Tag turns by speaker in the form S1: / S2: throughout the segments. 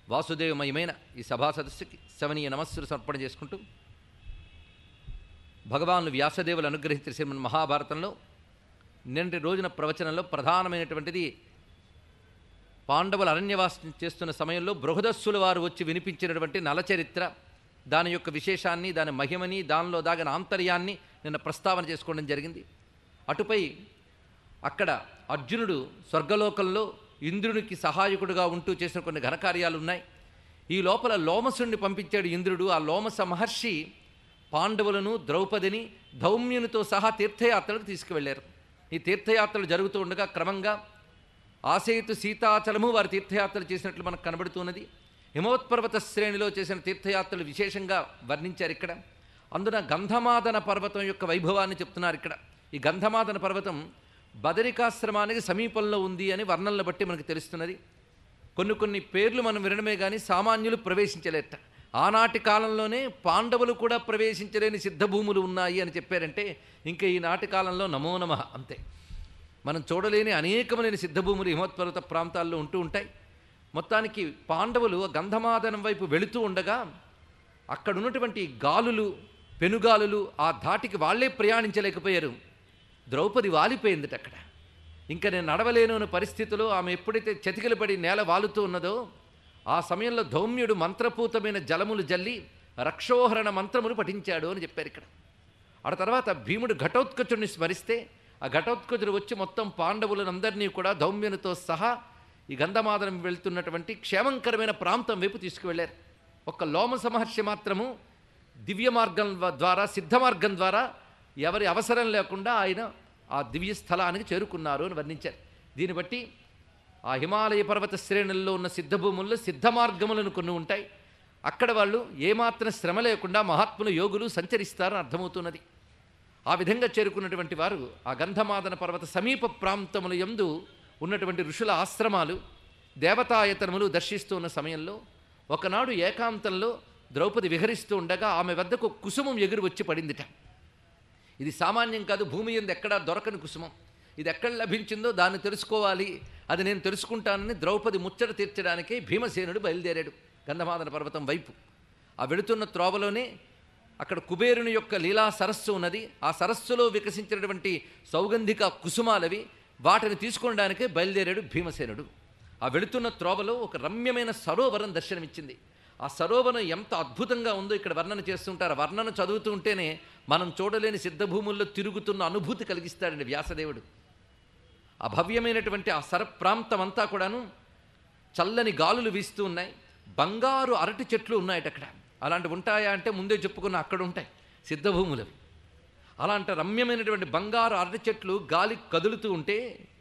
S1: వాసుదేవమయమైన ఈ సభా సదస్సుకి శవనీయ నమస్సులు సమర్పణ చేసుకుంటూ భగవాను వ్యాసదేవులు అనుగ్రహించిన శ్రీమన్ మహాభారతంలో నిన్నటి రోజున ప్రవచనంలో ప్రధానమైనటువంటిది పాండవులు అరణ్యవాసం చేస్తున్న సమయంలో బృహదస్సుల వారు వచ్చి వినిపించినటువంటి నలచరిత్ర దాని యొక్క విశేషాన్ని దాని మహిమని దానిలో దాగిన ఆంతర్యాన్ని నిన్న ప్రస్తావన చేసుకోవడం జరిగింది అటుపై అక్కడ అర్జునుడు స్వర్గలోకంలో ఇంద్రునికి సహాయకుడుగా ఉంటూ చేసిన కొన్ని ఘనకార్యాలు ఉన్నాయి ఈ లోపల లోమసుని పంపించాడు ఇంద్రుడు ఆ లోమస మహర్షి పాండవులను ద్రౌపదిని ధౌమ్యునితో సహా తీర్థయాత్రలకు తీసుకువెళ్ళారు ఈ తీర్థయాత్రలు జరుగుతూ ఉండగా క్రమంగా ఆసేతు సీతాచలము వారి తీర్థయాత్రలు చేసినట్లు మనకు కనబడుతున్నది హిమవత్పర్వత శ్రేణిలో చేసిన తీర్థయాత్రలు విశేషంగా వర్ణించారు ఇక్కడ అందున గంధమాదన పర్వతం యొక్క వైభవాన్ని చెప్తున్నారు ఇక్కడ ఈ గంధమాదన పర్వతం బదరికాశ్రమానికి సమీపంలో ఉంది అని వర్ణనలు బట్టి మనకు తెలుస్తున్నది కొన్ని కొన్ని పేర్లు మనం వినడమే కానీ సామాన్యులు ప్రవేశించలేట ఆనాటి కాలంలోనే పాండవులు కూడా ప్రవేశించలేని సిద్ధభూములు ఉన్నాయి అని చెప్పారంటే ఇంకా ఈనాటి కాలంలో నమో నమః అంతే మనం చూడలేని అనేకమైన సిద్ధభూములు హిమోత్పర్వత ప్రాంతాల్లో ఉంటూ ఉంటాయి మొత్తానికి పాండవులు ఆ గంధమాదనం వైపు వెళుతూ ఉండగా అక్కడ ఉన్నటువంటి గాలులు పెనుగాలులు ఆ ధాటికి వాళ్ళే ప్రయాణించలేకపోయారు ద్రౌపది వాలిపోయిందిట అక్కడ ఇంకా నేను నడవలేను అనే పరిస్థితిలో ఆమె ఎప్పుడైతే చతికిలపడి నేల వాలుతూ ఉన్నదో ఆ సమయంలో ధౌమ్యుడు మంత్రపూతమైన జలములు జల్లి రక్షోహరణ మంత్రములు పఠించాడు అని చెప్పారు ఇక్కడ ఆ తర్వాత భీముడు ఘటోత్కచుడిని స్మరిస్తే ఆ ఘటోత్కచుడు వచ్చి మొత్తం పాండవులనందరినీ కూడా ధౌమ్యునితో సహా ఈ గంధమాదనం వెళ్తున్నటువంటి క్షేమంకరమైన ప్రాంతం వైపు తీసుకువెళ్ళారు ఒక్క లోమ సమహర్షి మాత్రము దివ్య మార్గం వ- ద్వారా సిద్ధ మార్గం ద్వారా ఎవరి అవసరం లేకుండా ఆయన ఆ దివ్య స్థలానికి చేరుకున్నారు అని వర్ణించారు దీన్ని బట్టి ఆ హిమాలయ పర్వత శ్రేణుల్లో ఉన్న సిద్ధభూముల్లో సిద్ధ మార్గములను కొన్ని ఉంటాయి అక్కడ వాళ్ళు ఏమాత్రం శ్రమ లేకుండా మహాత్ములు యోగులు సంచరిస్తారని అర్థమవుతున్నది ఆ విధంగా చేరుకున్నటువంటి వారు ఆ గంధమాదన పర్వత సమీప ప్రాంతముల యందు ఉన్నటువంటి ఋషుల ఆశ్రమాలు దేవతాయతనములు దర్శిస్తూ ఉన్న సమయంలో ఒకనాడు ఏకాంతంలో ద్రౌపది విహరిస్తూ ఉండగా ఆమె వద్దకు కుసుమం ఎగురు వచ్చి పడిందిట ఇది సామాన్యం కాదు భూమి ఎందు ఎక్కడా దొరకని కుసుమం ఇది ఎక్కడ లభించిందో దాన్ని తెలుసుకోవాలి అది నేను తెలుసుకుంటానని ద్రౌపది ముచ్చట తీర్చడానికే భీమసేనుడు బయలుదేరాడు గంధమాదన పర్వతం వైపు ఆ వెళుతున్న త్రోవలోనే అక్కడ కుబేరుని యొక్క లీలా సరస్సు ఉన్నది ఆ సరస్సులో వికసించినటువంటి సౌగంధిక కుసుమాలవి వాటిని తీసుకోవడానికే బయలుదేరాడు భీమసేనుడు ఆ వెళుతున్న త్రోవలో ఒక రమ్యమైన సరోవరం దర్శనమిచ్చింది ఆ సరోవరం ఎంత అద్భుతంగా ఉందో ఇక్కడ వర్ణన చేస్తుంటారు ఆ వర్ణన చదువుతూ ఉంటేనే మనం చూడలేని సిద్ధభూముల్లో తిరుగుతున్న అనుభూతి కలిగిస్తాడండి వ్యాసదేవుడు ఆ భవ్యమైనటువంటి ఆ సర ప్రాంతం అంతా కూడాను చల్లని గాలులు వీస్తూ ఉన్నాయి బంగారు అరటి చెట్లు ఉన్నాయట అక్కడ అలాంటివి ఉంటాయా అంటే ముందే చెప్పుకున్న అక్కడ ఉంటాయి సిద్ధభూములవి అలాంటి రమ్యమైనటువంటి బంగారు అరటి చెట్లు గాలి కదులుతూ ఉంటే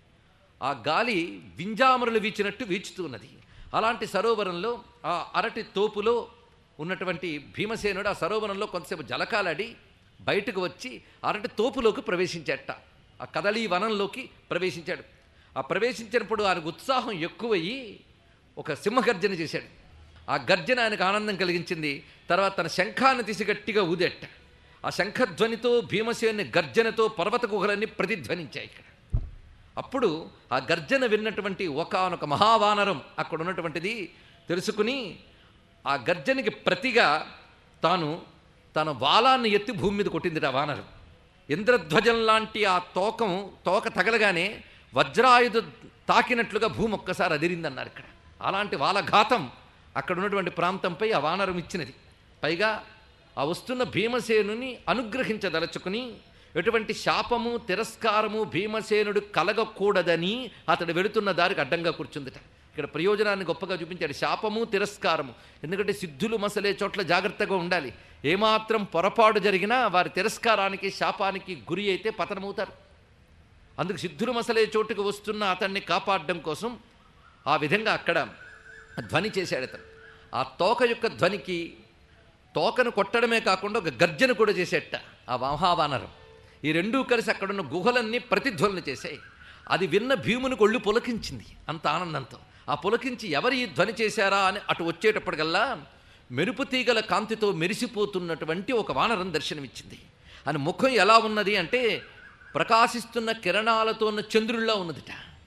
S1: ఆ గాలి వింజామరులు వీచినట్టు వీచుతూ ఉన్నది అలాంటి సరోవరంలో ఆ అరటి తోపులో ఉన్నటువంటి భీమసేనుడు ఆ సరోవరంలో కొంతసేపు జలకాలాడి బయటకు వచ్చి అరటి తోపులోకి ప్రవేశించాట ఆ కదలీ వనంలోకి ప్రవేశించాడు ఆ ప్రవేశించినప్పుడు ఆయనకు ఉత్సాహం ఎక్కువయ్యి ఒక సింహగర్జన చేశాడు ఆ గర్జన ఆయనకు ఆనందం కలిగించింది తర్వాత తన శంఖాన్ని తీసి గట్టిగా ఊదెట్ట ఆ శంఖధ్వనితో భీమసేని గర్జనతో పర్వత గుహలన్నీ ప్రతిధ్వనించాయి ఇక్కడ అప్పుడు ఆ గర్జన విన్నటువంటి ఒకానొక మహావానరం అక్కడ ఉన్నటువంటిది తెలుసుకుని ఆ గర్జనకి ప్రతిగా తాను తన వాలాన్ని ఎత్తి భూమి మీద కొట్టింది ఆ వానరం ఇంద్రధ్వజం లాంటి ఆ తోకం తోక తగలగానే వజ్రాయుధ తాకినట్లుగా భూమి ఒక్కసారి అదిరిందన్నారు ఇక్కడ అలాంటి వాలఘాతం అక్కడ ఉన్నటువంటి ప్రాంతంపై ఆ వానరం ఇచ్చినది పైగా ఆ వస్తున్న భీమసేనుని అనుగ్రహించదలుచుకుని ఎటువంటి శాపము తిరస్కారము భీమసేనుడు కలగకూడదని అతడు వెళుతున్న దారికి అడ్డంగా కూర్చుందిట ఇక్కడ ప్రయోజనాన్ని గొప్పగా చూపించాడు శాపము తిరస్కారము ఎందుకంటే సిద్ధులు మసలే చోట్ల జాగ్రత్తగా ఉండాలి ఏమాత్రం పొరపాటు జరిగినా వారి తిరస్కారానికి శాపానికి గురి అయితే పతనమవుతారు అందుకు సిద్ధులు మసలే చోటుకు వస్తున్న అతన్ని కాపాడడం కోసం ఆ విధంగా అక్కడ ధ్వని చేశాడు అతను ఆ తోక యొక్క ధ్వనికి తోకను కొట్టడమే కాకుండా ఒక గర్జన కూడా చేసేట ఆ మహావానరం ఈ రెండూ కలిసి అక్కడున్న గుహలన్నీ ప్రతిధ్వనులు చేశాయి అది విన్న భీమునికి ఒళ్ళు పులకించింది అంత ఆనందంతో ఆ పులకించి ఎవరు ఈ ధ్వని చేశారా అని అటు వచ్చేటప్పటికల్లా మెరుపు తీగల కాంతితో మెరిసిపోతున్నటువంటి ఒక వానరం దర్శనమిచ్చింది అని ముఖం ఎలా ఉన్నది అంటే ప్రకాశిస్తున్న కిరణాలతో ఉన్న చంద్రుల్లా ఉన్నదిట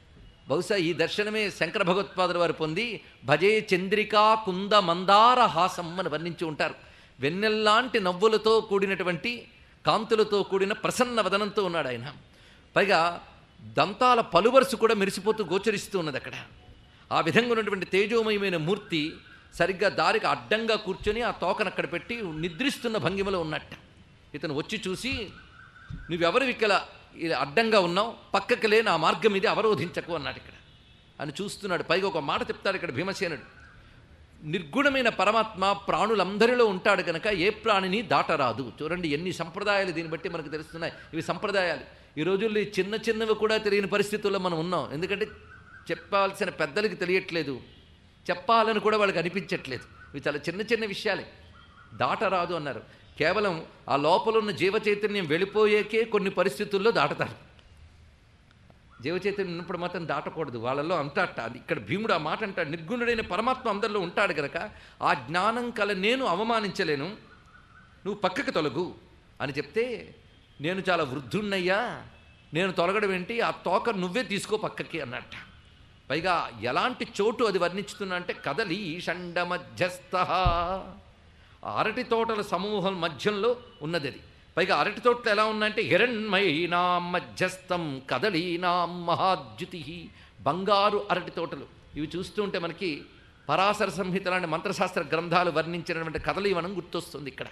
S1: బహుశా ఈ దర్శనమే శంకర భగవత్పాదుల వారు పొంది భజే చంద్రికా కుంద మందార హాసం అని వర్ణించి ఉంటారు వెన్నెల్లాంటి నవ్వులతో కూడినటువంటి కాంతులతో కూడిన ప్రసన్న వదనంతో ఉన్నాడు ఆయన పైగా దంతాల పలువరుసు కూడా మెరిసిపోతూ గోచరిస్తూ ఉన్నది అక్కడ ఆ విధంగా ఉన్నటువంటి తేజోమయమైన మూర్తి సరిగ్గా దారికి అడ్డంగా కూర్చొని ఆ తోకను అక్కడ పెట్టి నిద్రిస్తున్న భంగిమలో ఉన్నట్ట ఇతను వచ్చి చూసి నువ్వెవరు ఇక్కడ ఇది అడ్డంగా ఉన్నావు పక్కకి లేని ఆ మార్గం ఇది అవరోధించకు అన్నాడు ఇక్కడ అని చూస్తున్నాడు పైగా ఒక మాట చెప్తాడు ఇక్కడ భీమసేనుడు నిర్గుణమైన పరమాత్మ ప్రాణులందరిలో ఉంటాడు కనుక ఏ ప్రాణిని దాటరాదు చూడండి ఎన్ని సంప్రదాయాలు దీన్ని బట్టి మనకు తెలుస్తున్నాయి ఇవి సంప్రదాయాలు ఈ రోజుల్లో ఈ చిన్న చిన్నవి కూడా తెలియని పరిస్థితుల్లో మనం ఉన్నాం ఎందుకంటే చెప్పాల్సిన పెద్దలకి తెలియట్లేదు చెప్పాలని కూడా వాళ్ళకి అనిపించట్లేదు ఇవి చాలా చిన్న చిన్న విషయాలే దాటరాదు అన్నారు కేవలం ఆ లోపల ఉన్న జీవ చైతన్యం వెళ్ళిపోయేకే కొన్ని పరిస్థితుల్లో దాటతారు జీవచైతన్యం ఉన్నప్పుడు మాత్రం దాటకూడదు వాళ్ళలో అంతా అట్ట అది ఇక్కడ భీముడు ఆ మాట అంటాడు నిర్గుణుడైన పరమాత్మ అందరిలో ఉంటాడు గనక ఆ జ్ఞానం కల నేను అవమానించలేను నువ్వు పక్కకి తొలగు అని చెప్తే నేను చాలా వృద్ధున్నయ్యా నేను తొలగడం ఏంటి ఆ తోక నువ్వే తీసుకో పక్కకి అన్నట్ట పైగా ఎలాంటి చోటు అది వర్ణించుతున్నా అంటే కదలి షండ మధ్యస్థ ఆ అరటి తోటల సమూహం మధ్యంలో ఉన్నది అది పైగా అరటి తోటలు ఎలా ఉన్నాయంటే హిరణ్మయీనాం మధ్యస్థం కదలీనాం మహాద్యుతి బంగారు అరటి తోటలు ఇవి చూస్తూ ఉంటే మనకి పరాశర సంహిత లాంటి మంత్రశాస్త్ర గ్రంథాలు వర్ణించినటువంటి కదలీవనం గుర్తొస్తుంది ఇక్కడ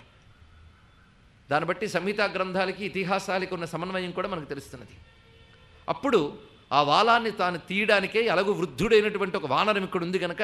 S1: దాన్ని బట్టి సంహితా గ్రంథాలకి ఇతిహాసాలకి ఉన్న సమన్వయం కూడా మనకు తెలుస్తున్నది అప్పుడు ఆ వాలాన్ని తాను తీయడానికే ఎలాగో వృద్ధుడైనటువంటి ఒక వానరం ఇక్కడ ఉంది గనక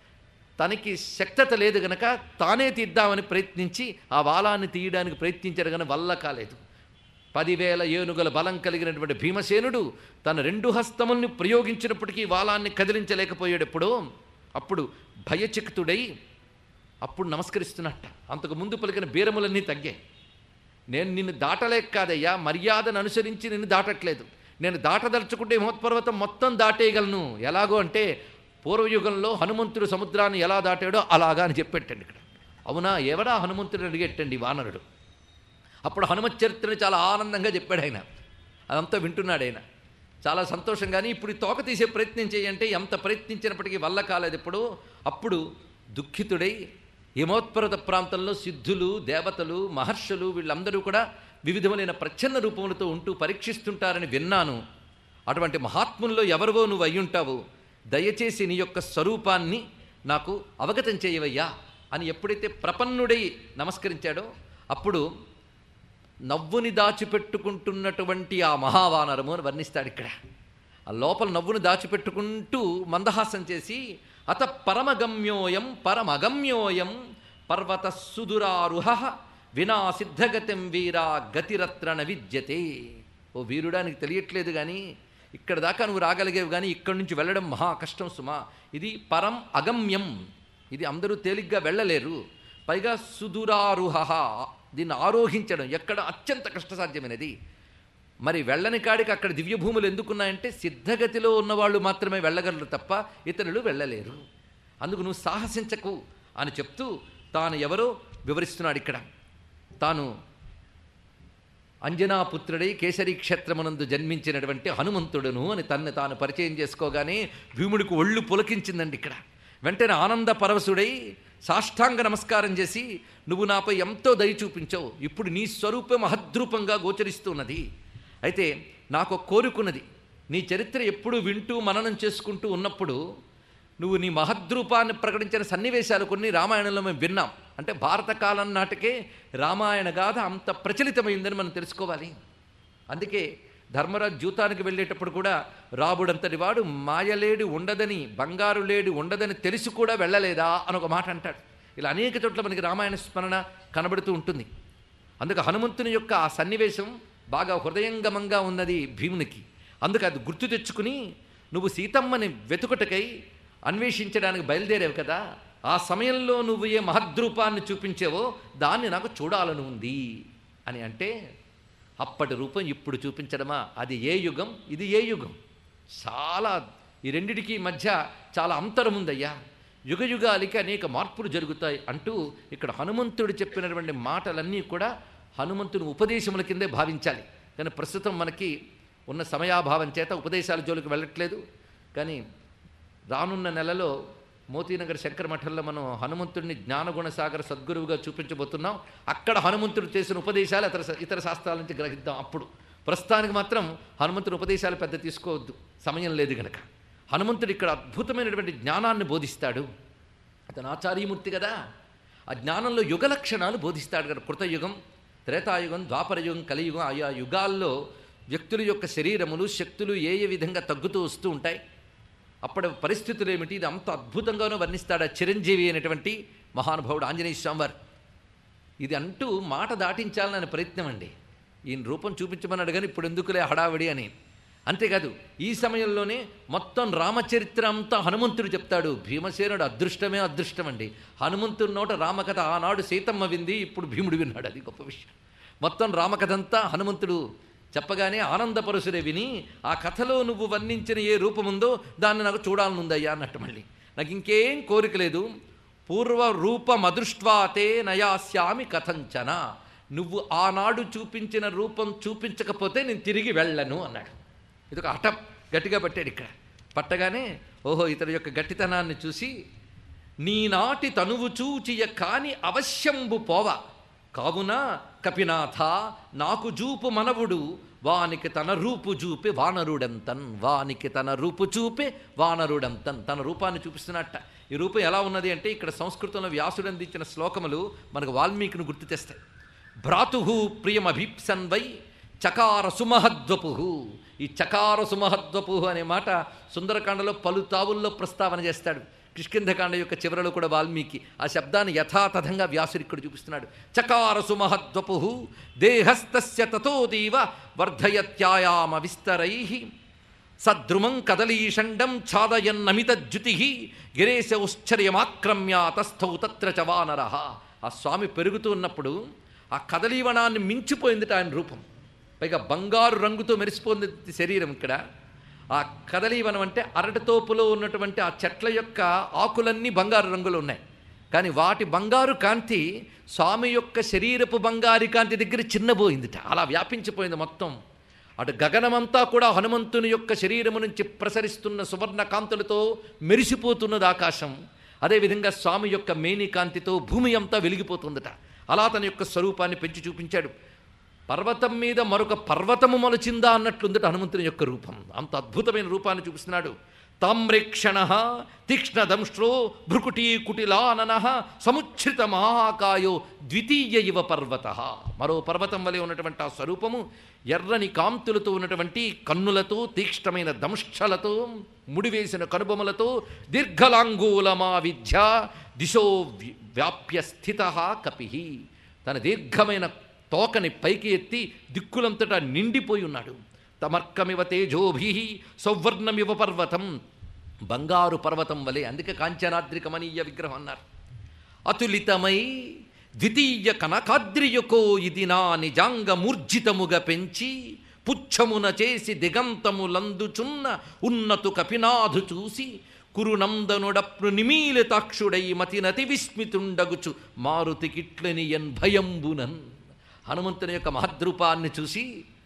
S1: తనకి శక్తత లేదు గనక తానే తీద్దామని ప్రయత్నించి ఆ వాలాన్ని తీయడానికి ప్రయత్నించాడు కానీ వల్ల కాలేదు పదివేల ఏనుగుల బలం కలిగినటువంటి భీమసేనుడు తన రెండు హస్తముల్ని ప్రయోగించినప్పటికీ వాలాన్ని కదిలించలేకపోయాడు ఎప్పుడో అప్పుడు భయచిక్తుడై అప్పుడు నమస్కరిస్తున్నట్ట అంతకు ముందు పలికిన బీరములన్నీ తగ్గాయి నేను నిన్ను దాటలేక కాదయ్యా మర్యాదను అనుసరించి నిన్ను దాటట్లేదు నేను దాటదలుచుకుంటే హిమోత్పర్వతం మొత్తం దాటేయగలను ఎలాగో అంటే పూర్వయుగంలో హనుమంతుడు సముద్రాన్ని ఎలా దాటాడో అలాగా అని చెప్పెట్టండి ఇక్కడ అవునా ఎవరా హనుమంతుడు అడిగెట్టండి వానరుడు అప్పుడు హనుమత్ చరిత్రని చాలా ఆనందంగా చెప్పాడు ఆయన అదంతా వింటున్నాడు ఆయన చాలా సంతోషంగాని ఇప్పుడు ఈ తోక తీసే ప్రయత్నం చేయంటే ఎంత ప్రయత్నించినప్పటికీ వల్ల కాలేదు ఇప్పుడు అప్పుడు దుఃఖితుడై హిమోత్పర్వత ప్రాంతంలో సిద్ధులు దేవతలు మహర్షులు వీళ్ళందరూ కూడా వివిధములైన ప్రచ్ఛన్న రూపములతో ఉంటూ పరీక్షిస్తుంటారని విన్నాను అటువంటి మహాత్ముల్లో ఎవరివో నువ్వు అయ్యుంటావు దయచేసి నీ యొక్క స్వరూపాన్ని నాకు అవగతం చేయవయ్యా అని ఎప్పుడైతే ప్రపన్నుడై నమస్కరించాడో అప్పుడు నవ్వుని దాచిపెట్టుకుంటున్నటువంటి ఆ మహావానరము అని వర్ణిస్తాడు ఇక్కడ ఆ లోపల నవ్వును దాచిపెట్టుకుంటూ మందహాసం చేసి అత పరమగమ్యోయం పరమగమ్యోయం పర్వత సుదురారుహ వినా సిద్ధగతిం వీరా గతిరత్రణ విద్యతే ఓ వీరుడానికి తెలియట్లేదు కానీ ఇక్కడ దాకా నువ్వు రాగలిగేవి కానీ ఇక్కడి నుంచి వెళ్ళడం మహా కష్టం సుమా ఇది పరం అగమ్యం ఇది అందరూ తేలిగ్గా వెళ్ళలేరు పైగా సుదురారుహ దీన్ని ఆరోహించడం ఎక్కడ అత్యంత కష్టసాధ్యమైనది మరి వెళ్ళని కాడికి అక్కడ దివ్యభూములు ఎందుకున్నాయంటే సిద్ధగతిలో ఉన్నవాళ్ళు మాత్రమే వెళ్ళగలరు తప్ప ఇతరులు వెళ్ళలేరు అందుకు నువ్వు సాహసించకు అని చెప్తూ తాను ఎవరో వివరిస్తున్నాడు ఇక్కడ తాను అంజనాపుత్రుడై కేసరి క్షేత్రమునందు జన్మించినటువంటి హనుమంతుడును అని తన్ను తాను పరిచయం చేసుకోగానే భీముడికి ఒళ్ళు పులకించిందండి ఇక్కడ వెంటనే ఆనంద పరవశుడై సాష్టాంగ నమస్కారం చేసి నువ్వు నాపై ఎంతో దయ చూపించావు ఇప్పుడు నీ స్వరూపం మహద్రూపంగా గోచరిస్తున్నది అయితే నాకు ఒక కోరుకున్నది నీ చరిత్ర ఎప్పుడు వింటూ మననం చేసుకుంటూ ఉన్నప్పుడు నువ్వు నీ మహద్రూపాన్ని ప్రకటించిన సన్నివేశాలు కొన్ని రామాయణంలో మేము విన్నాం అంటే భారత కాలం నాటికే రామాయణ గాథ అంత ప్రచలితమైందని మనం తెలుసుకోవాలి అందుకే ధర్మరాజు జూతానికి వెళ్ళేటప్పుడు కూడా రాబుడంతటి వాడు మాయలేడి ఉండదని బంగారు లేడి ఉండదని తెలిసి కూడా వెళ్ళలేదా అని ఒక మాట అంటాడు ఇలా అనేక చోట్ల మనకి రామాయణ స్మరణ కనబడుతూ ఉంటుంది అందుకు హనుమంతుని యొక్క ఆ సన్నివేశం బాగా హృదయంగమంగా ఉన్నది భీమునికి అందుకు అది గుర్తు తెచ్చుకుని నువ్వు సీతమ్మని వెతుకుటకై అన్వేషించడానికి బయలుదేరావు కదా ఆ సమయంలో నువ్వు ఏ మహద్రూపాన్ని చూపించావో దాన్ని నాకు చూడాలని ఉంది అని అంటే అప్పటి రూపం ఇప్పుడు చూపించడమా అది ఏ యుగం ఇది ఏ యుగం చాలా ఈ రెండిటికి మధ్య చాలా అంతరం ఉందయ్యా యుగ యుగాలకి అనేక మార్పులు జరుగుతాయి అంటూ ఇక్కడ హనుమంతుడు చెప్పినటువంటి మాటలన్నీ కూడా హనుమంతుని ఉపదేశముల కిందే భావించాలి కానీ ప్రస్తుతం మనకి ఉన్న సమయాభావం చేత ఉపదేశాల జోలికి వెళ్ళట్లేదు కానీ రానున్న నెలలో మోతీనగర్ శంకర మఠంలో మనం హనుమంతుడిని జ్ఞానగుణ సాగర సద్గురువుగా చూపించబోతున్నాం అక్కడ హనుమంతుడు చేసిన ఉపదేశాలు ఇతర ఇతర శాస్త్రాల నుంచి గ్రహిద్దాం అప్పుడు ప్రస్తుతానికి మాత్రం హనుమంతుడి ఉపదేశాలు పెద్ద తీసుకోవద్దు సమయం లేదు గనక హనుమంతుడు ఇక్కడ అద్భుతమైనటువంటి జ్ఞానాన్ని బోధిస్తాడు అతను ఆచార్యమూర్తి కదా ఆ జ్ఞానంలో యుగ లక్షణాలు బోధిస్తాడు కదా కృతయుగం త్రేతాయుగం ద్వాపరయుగం కలియుగం ఆయా యుగాల్లో వ్యక్తుల యొక్క శరీరములు శక్తులు ఏ ఏ విధంగా తగ్గుతూ వస్తూ ఉంటాయి అప్పటి పరిస్థితులు ఏమిటి ఇది అంత అద్భుతంగానూ వర్ణిస్తాడు ఆ చిరంజీవి అయినటువంటి మహానుభావుడు ఆంజనేయ స్వామివారు ఇది అంటూ మాట దాటించాలనే ప్రయత్నం అండి ఈయన రూపం చూపించమన్నాడు కానీ ఇప్పుడు ఎందుకులే హడావిడి అని అంతేకాదు ఈ సమయంలోనే మొత్తం రామచరిత్ర అంతా హనుమంతుడు చెప్తాడు భీమసేనుడు అదృష్టమే అదృష్టం అండి హనుమంతుడి నోట రామకథ ఆనాడు సీతమ్మ వింది ఇప్పుడు భీముడు విన్నాడు అది గొప్ప విషయం మొత్తం రామకథ అంతా హనుమంతుడు చెప్పగానే ఆనందపరుసురే విని ఆ కథలో నువ్వు వర్ణించిన ఏ రూపముందో దాన్ని నాకు చూడాలనుందయ్యా అన్నట్టు మళ్ళీ నాకు ఇంకేం కోరిక లేదు పూర్వ రూపమదృష్ట్వాతే నయాస్యామి కథంచన నువ్వు ఆనాడు చూపించిన రూపం చూపించకపోతే నేను తిరిగి వెళ్ళను అన్నాడు ఇది ఒక హఠం గట్టిగా పట్టాడు ఇక్కడ పట్టగానే ఓహో ఇతని యొక్క గట్టితనాన్ని చూసి నీనాటి తనువు చూచియ కాని అవశ్యంబు పోవ కావున కపినాథ నాకు జూపు మనవుడు వానికి తన రూపు చూపి వానరుడంతన్ వానికి తన రూపు చూపి వానరుడంతన్ తన రూపాన్ని చూపిస్తున్నట్ట ఈ రూపం ఎలా ఉన్నది అంటే ఇక్కడ సంస్కృతంలో వ్యాసుడు అందించిన శ్లోకములు మనకు వాల్మీకిని గుర్తు తెస్తాయి భ్రాతు ప్రియమభీప్సన్ వై చకార సుమహద్వపు ఈ చకార సుమహద్వపు అనే మాట సుందరకాండలో పలు తావుల్లో ప్రస్తావన చేస్తాడు కిష్కింధకాండ యొక్క చివరలో కూడా వాల్మీకి ఆ శబ్దాన్ని యథాతథంగా వ్యాసుడు ఇక్కడ చూపిస్తున్నాడు చకార సుమహద్వపు దేహస్తస్య తతోదీవ వర్ధయత్యాయామ విస్తరై సద్రుమం కదలీషండం ఛాదయన్నమితజ్యుతి గిరేశౌశ్చర్యమాక్రమ్య తస్థౌ తత్ర చ వానర ఆ స్వామి పెరుగుతూ ఉన్నప్పుడు ఆ కదలీవనాన్ని మించిపోయిందిట ఆయన రూపం పైగా బంగారు రంగుతో మెరిసిపోయింది శరీరం ఇక్కడ ఆ కదలీవనం అంటే అరటితోపులో ఉన్నటువంటి ఆ చెట్ల యొక్క ఆకులన్నీ బంగారు రంగులో ఉన్నాయి కానీ వాటి బంగారు కాంతి స్వామి యొక్క శరీరపు బంగారు కాంతి దగ్గర చిన్నబోయిందిట అలా వ్యాపించిపోయింది మొత్తం అటు గగనమంతా కూడా హనుమంతుని యొక్క శరీరము నుంచి ప్రసరిస్తున్న సువర్ణ కాంతులతో మెరిసిపోతున్నది ఆకాశం అదేవిధంగా స్వామి యొక్క మేని కాంతితో భూమి అంతా వెలిగిపోతుందట అలా తన యొక్క స్వరూపాన్ని పెంచి చూపించాడు పర్వతం మీద మరొక పర్వతము మొలచిందా అన్నట్లుందట హనుమంతుని యొక్క రూపం అంత అద్భుతమైన రూపాన్ని చూపిస్తున్నాడు తామ్రేక్షణ తీక్ష్ణదంష్ట్రో భృకుటీ కుటిలానన సముచ్ఛ్రిత మహాకాయో ద్వితీయ ఇవ పర్వత మరో పర్వతం వలె ఉన్నటువంటి ఆ స్వరూపము ఎర్రని కాంతులతో ఉన్నటువంటి కన్నులతో తీక్ష్ణమైన దంష్లతో ముడివేసిన కనుబొమలతో దీర్ఘలాంగూలమా విద్య దిశో వ్య- వ్యాప్య స్థిత కపి తన దీర్ఘమైన తోకని పైకి ఎత్తి దిక్కులంతటా నిండిపోయి ఉన్నాడు తమర్కమివ తేజోభి సౌవర్ణమివ పర్వతం బంగారు పర్వతం వలె అందుకే కాంచనాద్రి కమనీయ విగ్రహం అన్నారు అతులితమై ద్వితీయ కనకాద్రియకో ఇది నా నిజాంగ మూర్జితముగా పెంచి పుచ్చమున చేసి దిగంతములందుచున్న ఉన్నతు కపినాథు చూసి కురునందనుడప్ను నిమీలితాక్షుడై మతినతి విస్మితుండగుచు మారుతికిట్లని ఎన్ భయంబునన్ హనుమంతుని యొక్క మహద్రూపాన్ని చూసి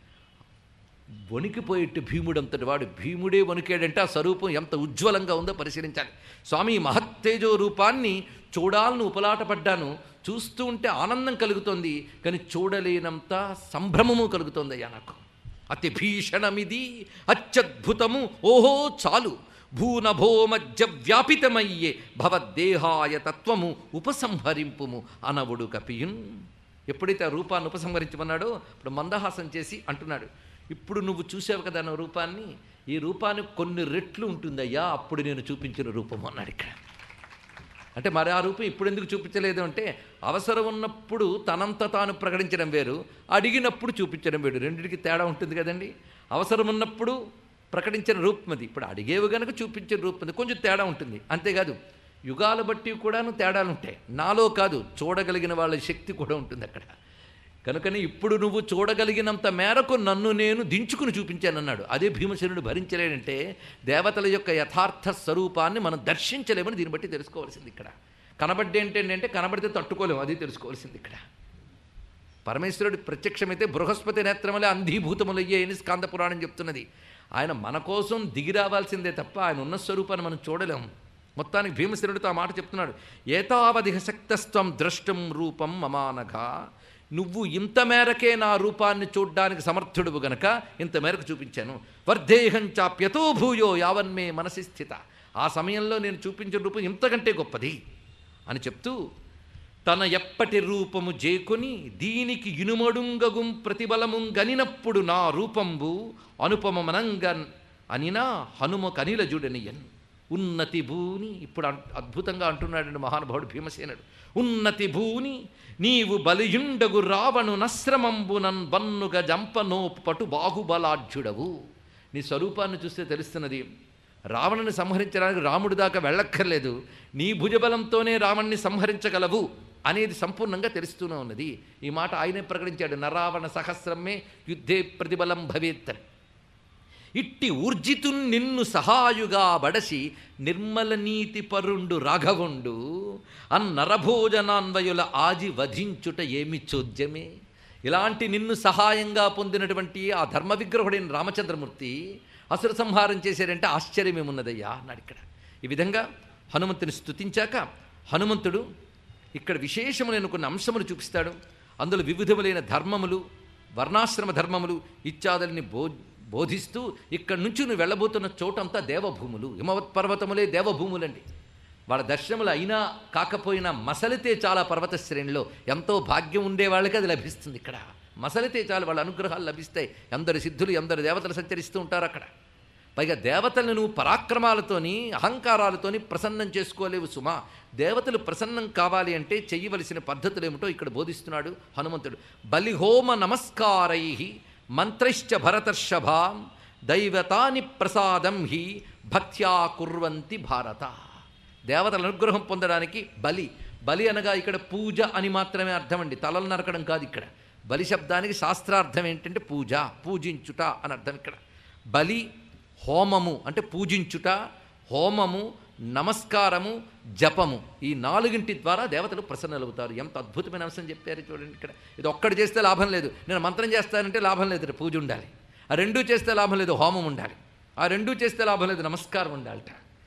S1: వణికిపోయేట్టు భీముడంతటి వాడు భీముడే వణికాడంటే ఆ స్వరూపం ఎంత ఉజ్వలంగా ఉందో పరిశీలించాలి స్వామి ఈ మహత్తేజో రూపాన్ని చూడాలని ఉపలాటపడ్డాను చూస్తూ ఉంటే ఆనందం కలుగుతోంది కానీ చూడలేనంత సంభ్రమము కలుగుతోంది అయ్యా నాకు అతి భీషణమిది అత్యద్భుతము ఓహో చాలు భూనభోమజ్జ వ్యాపితమయ్యే భవద్దేహాయ తత్వము ఉపసంహరింపుము అనవుడు కపియున్ ఎప్పుడైతే ఆ రూపాన్ని ఉపసంహరించమన్నాడో ఇప్పుడు మందహాసం చేసి అంటున్నాడు ఇప్పుడు నువ్వు చూసావు కదా నా రూపాన్ని ఈ రూపానికి కొన్ని రెట్లు ఉంటుందయ్యా అప్పుడు నేను చూపించిన రూపం అన్నాడు ఇక్కడ అంటే మరి ఆ రూపం ఇప్పుడు ఎందుకు చూపించలేదు అంటే అవసరం ఉన్నప్పుడు తనంత తాను ప్రకటించడం వేరు అడిగినప్పుడు చూపించడం వేరు రెండింటికి తేడా ఉంటుంది కదండి అవసరం ఉన్నప్పుడు ప్రకటించిన రూపం అది ఇప్పుడు అడిగేవి కనుక చూపించిన రూపం అది కొంచెం తేడా ఉంటుంది అంతేకాదు యుగాల బట్టి కూడాను తేడాలు ఉంటాయి నాలో కాదు చూడగలిగిన వాళ్ళ శక్తి కూడా ఉంటుంది అక్కడ కనుకని ఇప్పుడు నువ్వు చూడగలిగినంత మేరకు నన్ను నేను దించుకుని చూపించానన్నాడు అదే భీమసేనుడు భరించలేడంటే దేవతల యొక్క యథార్థ స్వరూపాన్ని మనం దర్శించలేమని దీన్ని బట్టి తెలుసుకోవాల్సింది ఇక్కడ కనబడ్డే ఏంటంటే కనబడితే తట్టుకోలేము అది తెలుసుకోవాల్సింది ఇక్కడ పరమేశ్వరుడు ప్రత్యక్షమైతే బృహస్పతి నేత్రములే అంధీభూతములయ్యే అని స్కాంద పురాణం చెప్తున్నది ఆయన మన కోసం దిగి రావాల్సిందే తప్ప ఆయన ఉన్న స్వరూపాన్ని మనం చూడలేము మొత్తానికి భీమసేనుడితో ఆ మాట చెప్తున్నాడు ఏతావధిక శక్తస్త్వం ద్రష్టం రూపం మమానఘ నువ్వు ఇంత మేరకే నా రూపాన్ని చూడ్డానికి సమర్థుడువు గనక ఇంత మేరకు చూపించాను వర్ధేహం చాప్యతో భూయో యావన్మే మనసి స్థిత ఆ సమయంలో నేను చూపించిన రూపం ఇంతకంటే గొప్పది అని చెప్తూ తన ఎప్పటి రూపము జేకొని దీనికి ఇనుమడుంగగుం ప్రతిబలముం గనినప్పుడు నా రూపంబు అనుపమనంగన్ అనినా హనుమ కనిల జుడనియన్ ఉన్నతి భూని ఇప్పుడు అన్- అద్భుతంగా అంటున్నాడండి మహానుభావుడు భీమసేనుడు ఉన్నతి భూని నీవు బలియుండగు రావణు నశ్రమంబునన్ బన్నుగ జంపనోపు పటు బాహుబలాఢ్యుడవు నీ స్వరూపాన్ని చూస్తే తెలుస్తున్నది రావణుని సంహరించడానికి రాముడి దాకా వెళ్ళక్కర్లేదు నీ భుజబలంతోనే రావణ్ణి సంహరించగలవు అనేది సంపూర్ణంగా తెలుస్తూనే ఉన్నది ఈ మాట ఆయనే ప్రకటించాడు నరావణ సహస్రమే యుద్ధే ప్రతిబలం భవేత్ అని. ఇట్టి ఊర్జితు నిన్ను సహాయుగా బడసి నిర్మల నీతి పరుండు రాఘవుండు అన్నరభోజనాన్వయుల ఆజి వధించుట ఏమి చోద్యమే ఇలాంటి నిన్ను సహాయంగా పొందినటువంటి ఆ ధర్మ విగ్రహుడైన రామచంద్రమూర్తి అసుర సంహారం చేశాడంటే ఆశ్చర్యమేమున్నదయ్యా అన్నాడు ఇక్కడ ఈ విధంగా హనుమంతుని స్తుతించాక హనుమంతుడు ఇక్కడ విశేషములైన కొన్ని అంశములు చూపిస్తాడు అందులో వివిధములైన ధర్మములు వర్ణాశ్రమ ధర్మములు ఇత్యాదులని బో బోధిస్తూ ఇక్కడి నుంచి నువ్వు వెళ్ళబోతున్న చోటంతా దేవభూములు హిమవత్ పర్వతములే దేవభూములండి వాళ్ళ దర్శనములు అయినా కాకపోయినా మసలితే చాలా పర్వత శ్రేణిలో ఎంతో భాగ్యం ఉండే వాళ్ళకి అది లభిస్తుంది ఇక్కడ మసలితే చాలు వాళ్ళ అనుగ్రహాలు లభిస్తాయి ఎందరు సిద్ధులు ఎందరు దేవతలు సంచరిస్తూ ఉంటారు అక్కడ పైగా దేవతలను నువ్వు పరాక్రమాలతోని అహంకారాలతోని ప్రసన్నం చేసుకోలేవు సుమా దేవతలు ప్రసన్నం కావాలి అంటే చెయ్యవలసిన పద్ధతులు ఏమిటో ఇక్కడ బోధిస్తున్నాడు హనుమంతుడు బలిహోమ నమస్కారై మంత్రైశ్చ భరతర్షభాం దైవతాని ప్రసాదం హి భక్త్యా కుర్వంతి భారత దేవతల అనుగ్రహం పొందడానికి బలి బలి అనగా ఇక్కడ పూజ అని మాత్రమే అర్థం అండి తలలు నరకడం కాదు ఇక్కడ బలి శబ్దానికి శాస్త్రార్థం ఏంటంటే పూజ పూజించుట అని అర్థం ఇక్కడ బలి హోమము అంటే పూజించుట హోమము నమస్కారము జపము ఈ నాలుగింటి ద్వారా దేవతలు ప్రసన్నలవుతారు ఎంత అద్భుతమైన అంశం చెప్పారు చూడండి ఇక్కడ ఇది ఒక్కటి చేస్తే లాభం లేదు నేను మంత్రం చేస్తానంటే లాభం లేదు పూజ ఉండాలి ఆ రెండూ చేస్తే లాభం లేదు హోమం ఉండాలి ఆ రెండూ చేస్తే లాభం లేదు నమస్కారం ఉండాలట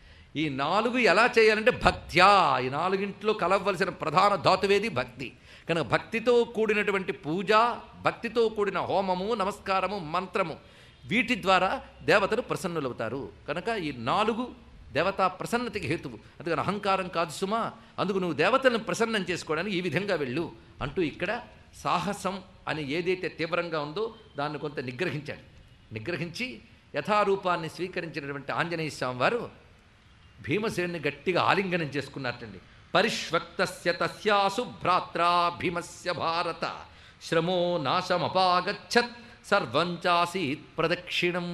S1: ఈ నాలుగు ఎలా చేయాలంటే భక్త్యా ఈ నాలుగింట్లో కలవలసిన ప్రధాన ధాతువేది భక్తి కనుక భక్తితో కూడినటువంటి పూజ భక్తితో కూడిన హోమము నమస్కారము మంత్రము వీటి ద్వారా దేవతలు ప్రసన్నులవుతారు కనుక ఈ నాలుగు దేవతా ప్రసన్నతకి హేతువు అందుకని అహంకారం కాదు సుమా అందుకు నువ్వు దేవతలను ప్రసన్నం చేసుకోవడానికి ఈ విధంగా వెళ్ళు అంటూ ఇక్కడ సాహసం అని ఏదైతే తీవ్రంగా ఉందో దాన్ని కొంత నిగ్రహించాడు నిగ్రహించి యథారూపాన్ని స్వీకరించినటువంటి ఆంజనేయ స్వామి వారు భీమసేన్ని గట్టిగా ఆలింగనం చేసుకున్నారటండి పరిష్వక్తస్య తస్యాసు భ్రాత్రా భీమస్య భారత శ్రమో నాశమపాగచ్చత్ సర్వం చాసీత్ ప్రదక్షిణం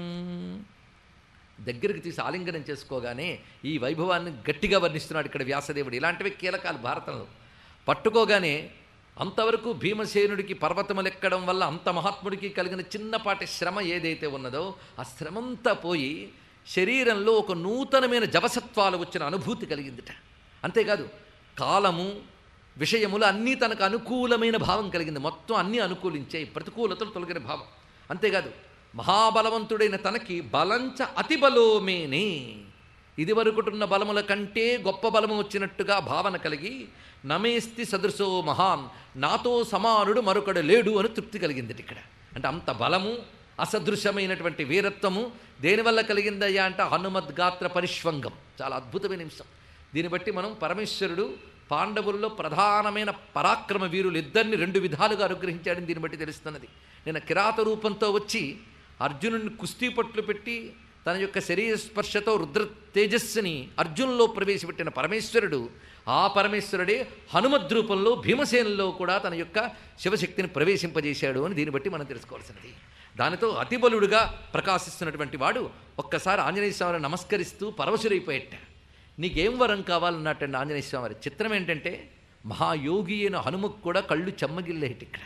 S1: దగ్గరికి తీసి ఆలింగనం చేసుకోగానే ఈ వైభవాన్ని గట్టిగా వర్ణిస్తున్నాడు ఇక్కడ వ్యాసదేవుడు ఇలాంటివి కీలకాలు భారతంలో పట్టుకోగానే అంతవరకు భీమసేనుడికి పర్వతములెక్కడం వల్ల అంత మహాత్ముడికి కలిగిన చిన్నపాటి శ్రమ ఏదైతే ఉన్నదో ఆ శ్రమంతా పోయి శరీరంలో ఒక నూతనమైన జవసత్వాలు వచ్చిన అనుభూతి కలిగిందిట అంతేకాదు కాలము విషయములు అన్నీ తనకు అనుకూలమైన భావం కలిగింది మొత్తం అన్నీ అనుకూలించాయి ప్రతికూలతలు తొలగిన భావం అంతేకాదు మహాబలవంతుడైన తనకి బలంచ అతిబలోమేనే ఇదివరకుటున్న బలముల కంటే గొప్ప బలము వచ్చినట్టుగా భావన కలిగి నమేస్తి సదృశో మహాన్ నాతో సమానుడు మరొకడు లేడు అని తృప్తి కలిగింది ఇక్కడ అంటే అంత బలము అసదృశమైనటువంటి వీరత్వము దేనివల్ల కలిగిందయ్యా అంటే హనుమద్గాత్ర పరిష్వంగం చాలా అద్భుతమైన నిమిషం దీన్ని బట్టి మనం పరమేశ్వరుడు పాండవుల్లో ప్రధానమైన పరాక్రమ వీరులు ఇద్దరిని రెండు విధాలుగా అనుగ్రహించాడని దీన్ని బట్టి తెలుస్తున్నది నేను కిరాత రూపంతో వచ్చి అర్జునుడిని కుస్తీ పట్లు పెట్టి తన యొక్క శరీర స్పర్శతో రుద్ర తేజస్సుని అర్జునులో ప్రవేశపెట్టిన పరమేశ్వరుడు ఆ పరమేశ్వరుడే హనుమద్ రూపంలో భీమసేనులో కూడా తన యొక్క శివశక్తిని ప్రవేశింపజేశాడు అని దీన్ని బట్టి మనం తెలుసుకోవాల్సినది దానితో అతిబలుడుగా ప్రకాశిస్తున్నటువంటి వాడు ఒక్కసారి ఆంజనేయ స్వామిని నమస్కరిస్తూ పరవశురైపోయేట నీకేం వరం కావాలన్నట్టండి ఆంజనేయ స్వామి వారి చిత్రం ఏంటంటే మహాయోగి అయిన హనుమకు కూడా కళ్ళు చెమ్మగిల్లేటి ఇక్కడ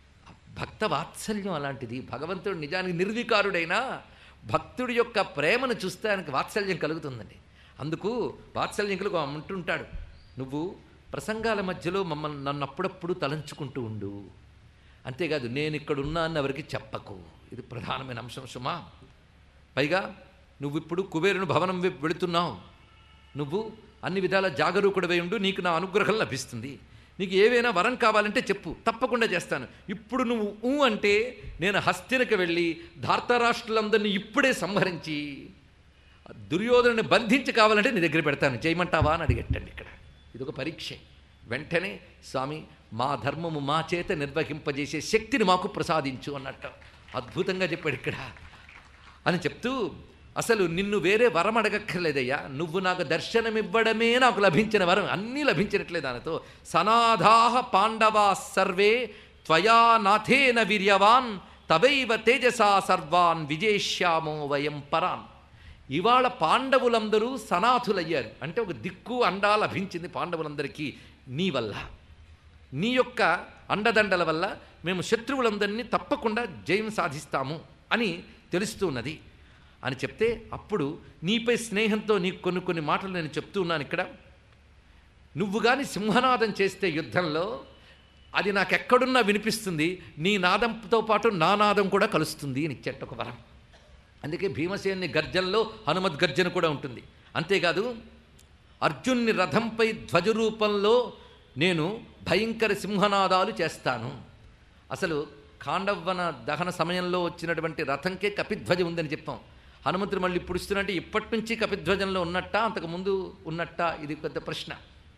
S1: భక్త వాత్సల్యం అలాంటిది భగవంతుడు నిజానికి నిర్వికారుడైనా భక్తుడి యొక్క ప్రేమను చూస్తే ఆయనకి వాత్సల్యం కలుగుతుందండి అందుకు వాత్సల్యంకులకు అంటుంటాడు నువ్వు ప్రసంగాల మధ్యలో మమ్మల్ని నన్ను అప్పుడప్పుడు తలంచుకుంటూ ఉండు అంతేకాదు నేను ఇక్కడ ఉన్నా అని ఎవరికి చెప్పకు ఇది ప్రధానమైన అంశం సుమా పైగా నువ్వు ఇప్పుడు కుబేరుని భవనం వైపు వెళుతున్నావు నువ్వు అన్ని విధాల జాగరూకుడివై ఉండు నీకు నా అనుగ్రహం లభిస్తుంది నీకు ఏవైనా వరం కావాలంటే చెప్పు తప్పకుండా చేస్తాను ఇప్పుడు నువ్వు ఊ అంటే నేను హస్తినకు వెళ్ళి ధార్తరాష్ట్రులందరినీ ఇప్పుడే సంహరించి దుర్యోధనుని బంధించి కావాలంటే నీ దగ్గర పెడతాను చేయమంటావా అని అడిగట్టండి ఇక్కడ ఇది ఒక పరీక్ష వెంటనే స్వామి మా ధర్మము మా చేత నిర్వహింపజేసే శక్తిని మాకు ప్రసాదించు అన్నట్టు అద్భుతంగా చెప్పాడు ఇక్కడ అని చెప్తూ అసలు నిన్ను వేరే వరం అడగక్కర్లేదయ్యా నువ్వు నాకు దర్శనమివ్వడమే నాకు లభించిన వరం అన్నీ లభించినట్లే దానితో సనాధాహ పాండవా సర్వే త్వయా నాథేన వీర్యవాన్ తవైవ తేజసా సర్వాన్ విజేష్యామో వయం పరాన్ ఇవాళ పాండవులందరూ సనాథులయ్యారు అంటే ఒక దిక్కు అండా లభించింది పాండవులందరికీ నీ వల్ల నీ యొక్క అండదండల వల్ల మేము శత్రువులందరినీ తప్పకుండా జయం సాధిస్తాము అని తెలుస్తున్నది అని చెప్తే అప్పుడు నీపై స్నేహంతో నీకు కొన్ని కొన్ని మాటలు నేను చెప్తూ ఉన్నాను ఇక్కడ నువ్వు కానీ సింహనాదం చేస్తే యుద్ధంలో అది నాకు ఎక్కడున్నా వినిపిస్తుంది నీ నాదంతో పాటు నా నాదం కూడా కలుస్తుంది అని ఇచ్చేట ఒక వరం అందుకే భీమసేని గర్జనలో హనుమద్ గర్జన కూడా ఉంటుంది అంతేకాదు అర్జున్ని రథంపై ధ్వజ రూపంలో నేను భయంకర సింహనాదాలు చేస్తాను అసలు ఖాండవ్వన దహన సమయంలో వచ్చినటువంటి రథంకే కపిధ్వజం ఉందని చెప్పాం హనుమంతుడు మళ్ళీ ఇప్పుడు ఇస్తున్నట్టే ఇప్పటి నుంచి కపిధ్వజంలో ఉన్నట్టా అంతకుముందు ఉన్నట్టా ఇది పెద్ద ప్రశ్న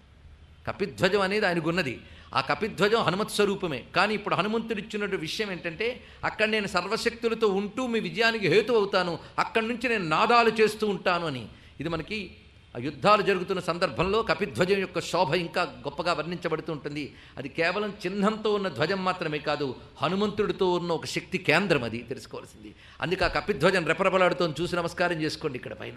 S1: కపిధ్వజం అనేది ఆయనకు ఉన్నది ఆ కపిధ్వజం హనుమత్ స్వరూపమే కానీ ఇప్పుడు హనుమంతుడు ఇచ్చినటువంటి విషయం ఏంటంటే అక్కడ నేను సర్వశక్తులతో ఉంటూ మీ విజయానికి హేతు అవుతాను అక్కడి నుంచి నేను నాదాలు చేస్తూ ఉంటాను అని ఇది మనకి ఆ యుద్ధాలు జరుగుతున్న సందర్భంలో కపిధ్వజం యొక్క శోభ ఇంకా గొప్పగా వర్ణించబడుతూ ఉంటుంది అది కేవలం చిహ్నంతో ఉన్న ధ్వజం మాత్రమే కాదు హనుమంతుడితో ఉన్న ఒక శక్తి కేంద్రం అది తెలుసుకోవాల్సింది అందుకే ఆ కపిధ్వజం రెపరెపలాడుతో చూసి నమస్కారం చేసుకోండి ఇక్కడ పైన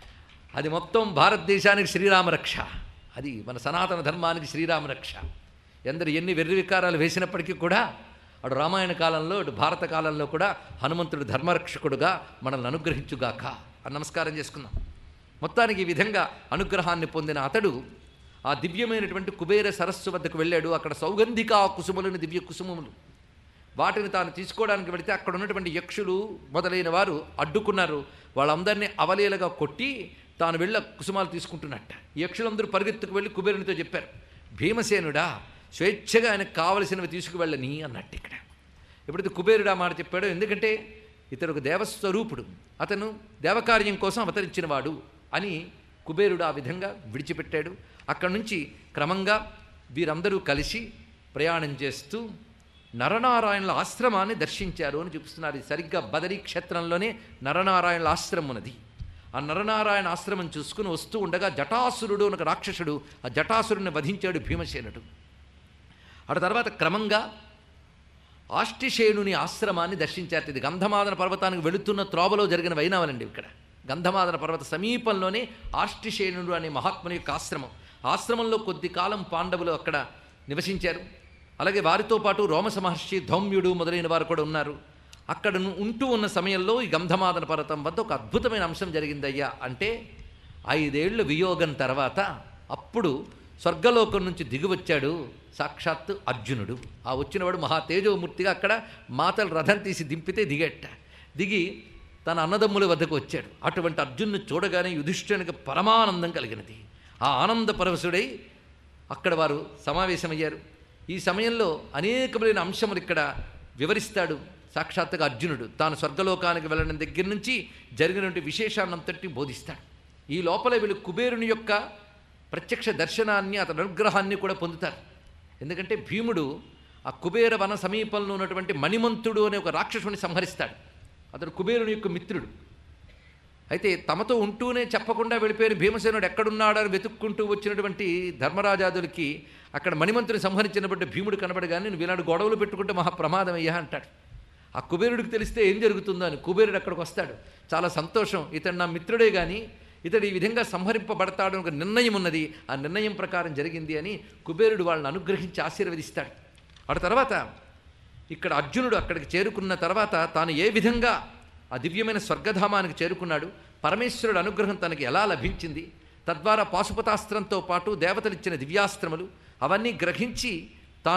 S1: అది మొత్తం భారతదేశానికి శ్రీరామరక్ష అది మన సనాతన ధర్మానికి శ్రీరామరక్ష ఎందరు ఎన్ని వెర్రి వికారాలు వేసినప్పటికీ కూడా అటు రామాయణ కాలంలో ఇటు భారత కాలంలో కూడా హనుమంతుడు ధర్మరక్షకుడుగా మనల్ని అనుగ్రహించుగాక అని నమస్కారం చేసుకుందాం మొత్తానికి ఈ విధంగా అనుగ్రహాన్ని పొందిన అతడు ఆ దివ్యమైనటువంటి కుబేర సరస్సు వద్దకు వెళ్ళాడు అక్కడ సౌగంధికా కుసుములను దివ్య కుసుమములు వాటిని తాను తీసుకోవడానికి వెళితే అక్కడ ఉన్నటువంటి యక్షులు మొదలైన వారు అడ్డుకున్నారు వాళ్ళందరినీ అవలీలగా కొట్టి తాను వెళ్ళ కుసుమాలు తీసుకుంటున్నట్ట ఈ యక్షులందరూ పరిగెత్తుకు వెళ్ళి కుబేరునితో చెప్పారు భీమసేనుడా స్వేచ్ఛగా ఆయనకు కావలసినవి తీసుకువెళ్ళని అన్నట్టు ఇక్కడ ఎప్పుడైతే కుబేరుడు ఆ మాట చెప్పాడో ఎందుకంటే ఇతడు ఒక దేవస్వరూపుడు అతను దేవకార్యం కోసం అవతరించినవాడు అని కుబేరుడు ఆ విధంగా విడిచిపెట్టాడు అక్కడి నుంచి క్రమంగా వీరందరూ కలిసి ప్రయాణం చేస్తూ నరనారాయణుల ఆశ్రమాన్ని దర్శించారు అని చూపిస్తున్నారు ఇది సరిగ్గా బదరీ క్షేత్రంలోనే నరనారాయణుల ఆశ్రమం ఉన్నది ఆ నరనారాయణ ఆశ్రమం చూసుకుని వస్తూ ఉండగా జటాసురుడు అని ఒక రాక్షసుడు ఆ జటాసురుడిని వధించాడు భీమసేనుడు ఆ తర్వాత క్రమంగా ఆష్టిషేణుని ఆశ్రమాన్ని దర్శించారు ఇది గంధమాదన పర్వతానికి వెళుతున్న త్రోవలో జరిగిన వైనావనండి ఇక్కడ గంధమాదన పర్వత సమీపంలోనే ఆష్టిషేణుడు అనే మహాత్ముని యొక్క ఆశ్రమం ఆశ్రమంలో కొద్ది కాలం పాండవులు అక్కడ నివసించారు అలాగే వారితో పాటు రోమస మహర్షి ధౌమ్యుడు మొదలైన వారు కూడా ఉన్నారు అక్కడ ను- ఉంటూ ఉన్న సమయంలో ఈ గంధమాదన పర్వతం వద్ద ఒక అద్భుతమైన అంశం జరిగిందయ్యా అంటే ఐదేళ్ల వియోగం తర్వాత అప్పుడు స్వర్గలోకం నుంచి దిగివచ్చాడు సాక్షాత్తు అర్జునుడు ఆ వచ్చినవాడు మహా తేజోమూర్తిగా అక్కడ మాతలు రథం తీసి దింపితే దిగట్ట దిగి తన అన్నదమ్ముల వద్దకు వచ్చాడు అటువంటి అర్జునుని చూడగానే యుధిష్ఠునికి పరమానందం కలిగినది ఆ ఆనంద పరవశుడై అక్కడ వారు సమావేశమయ్యారు ఈ సమయంలో అనేకమైన అంశములు ఇక్కడ వివరిస్తాడు సాక్షాత్తుగా అర్జునుడు తాను స్వర్గలోకానికి వెళ్ళడం దగ్గర నుంచి జరిగినటువంటి విశేషాన్నంతటి బోధిస్తాడు ఈ లోపల వీళ్ళు కుబేరుని యొక్క ప్రత్యక్ష దర్శనాన్ని అతని అనుగ్రహాన్ని కూడా పొందుతారు ఎందుకంటే భీముడు ఆ కుబేర వన సమీపంలో ఉన్నటువంటి మణిమంతుడు అనే ఒక రాక్షసుని సంహరిస్తాడు అతడు కుబేరుని యొక్క మిత్రుడు అయితే తమతో ఉంటూనే చెప్పకుండా వెళ్ళిపోయిన భీమసేనుడు ఎక్కడున్నాడని వెతుక్కుంటూ వచ్చినటువంటి ధర్మరాజాదులకి అక్కడ మణిమంతుని సంహరించినటువంటి భీముడు కనబడగానే నువ్వు ఇలాంటి గొడవలు పెట్టుకుంటే మహా ప్రమాదం అయ్యా అంటాడు ఆ కుబేరుడికి తెలిస్తే ఏం జరుగుతుందో అని కుబేరుడు అక్కడికి వస్తాడు చాలా సంతోషం ఇతడు నా మిత్రుడే కానీ ఇతడు ఈ విధంగా సంహరింపబడతాడు అని ఒక నిర్ణయం ఉన్నది ఆ నిర్ణయం ప్రకారం జరిగింది అని కుబేరుడు వాళ్ళని అనుగ్రహించి ఆశీర్వదిస్తాడు ఆ తర్వాత ఇక్కడ అర్జునుడు అక్కడికి చేరుకున్న తర్వాత తాను ఏ విధంగా ఆ దివ్యమైన స్వర్గధామానికి చేరుకున్నాడు పరమేశ్వరుడు అనుగ్రహం తనకి ఎలా లభించింది తద్వారా పాశుపతాస్త్రంతో పాటు దేవతలిచ్చిన దివ్యాస్త్రములు అవన్నీ గ్రహించి తాను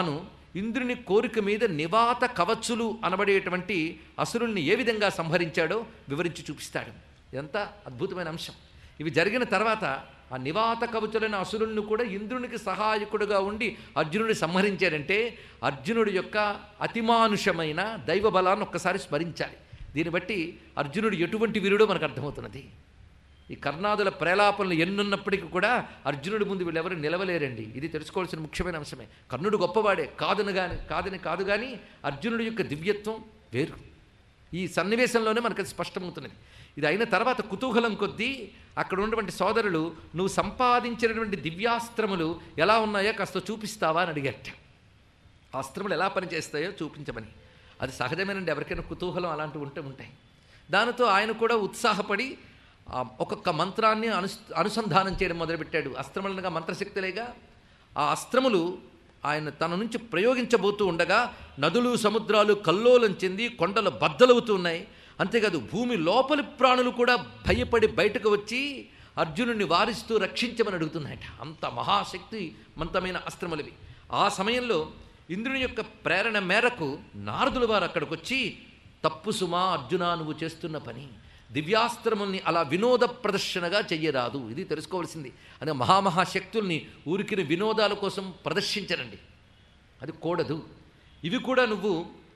S1: ఇంద్రుని కోరిక మీద నివాత కవచులు అనబడేటువంటి అసురుల్ని ఏ విధంగా సంహరించాడో వివరించి చూపిస్తాడు ఎంత అద్భుతమైన అంశం ఇవి జరిగిన తర్వాత ఆ నివాత కవచులైన అసురులను కూడా ఇంద్రునికి సహాయకుడుగా ఉండి అర్జునుడిని సంహరించాడంటే అర్జునుడి యొక్క అతిమానుషమైన దైవ బలాన్ని ఒక్కసారి స్మరించాలి దీన్ని బట్టి అర్జునుడు ఎటువంటి వీరుడో మనకు అర్థమవుతున్నది ఈ కర్ణాదుల ప్రేలాపనలు ఎన్నున్నప్పటికీ కూడా అర్జునుడి ముందు వీళ్ళెవరు నిలవలేరండి ఇది తెలుసుకోవాల్సిన ముఖ్యమైన అంశమే కర్ణుడు గొప్పవాడే కాదని గాని కాదని కాదు కానీ అర్జునుడి యొక్క దివ్యత్వం వేరు ఈ సన్నివేశంలోనే మనకు అది స్పష్టమవుతున్నది ఇది అయిన తర్వాత కుతూహలం కొద్దీ అక్కడ ఉన్నటువంటి సోదరులు నువ్వు సంపాదించినటువంటి దివ్యాస్త్రములు ఎలా ఉన్నాయో కాస్త చూపిస్తావా అని అడిగట ఆ అస్త్రములు ఎలా పనిచేస్తాయో చూపించమని అది సహజమేనండి ఎవరికైనా కుతూహలం అలాంటివి ఉంటే ఉంటాయి దానితో ఆయన కూడా ఉత్సాహపడి ఆ ఒక్కొక్క మంత్రాన్ని అను అనుసంధానం చేయడం మొదలుపెట్టాడు అస్త్రములనగా మంత్రశక్తులేగా ఆ అస్త్రములు ఆయన తన నుంచి ప్రయోగించబోతూ ఉండగా నదులు సముద్రాలు కల్లోలం చెంది కొండలు బద్దలవుతూ ఉన్నాయి అంతేకాదు భూమి లోపలి ప్రాణులు కూడా భయపడి బయటకు వచ్చి అర్జునుడిని వారిస్తూ రక్షించమని అడుగుతున్నాయట అంత మహాశక్తి మంతమైన అస్త్రములవి ఆ సమయంలో ఇంద్రుని యొక్క ప్రేరణ మేరకు నారదుల వారు అక్కడికి వచ్చి తప్పు సుమా అర్జున నువ్వు చేస్తున్న పని దివ్యాస్త్రముల్ని అలా వినోద ప్రదర్శనగా చెయ్యరాదు ఇది తెలుసుకోవాల్సింది అదే మహామహాశక్తుల్ని ఊరికిన వినోదాల కోసం ప్రదర్శించరండి అది కూడదు ఇవి కూడా నువ్వు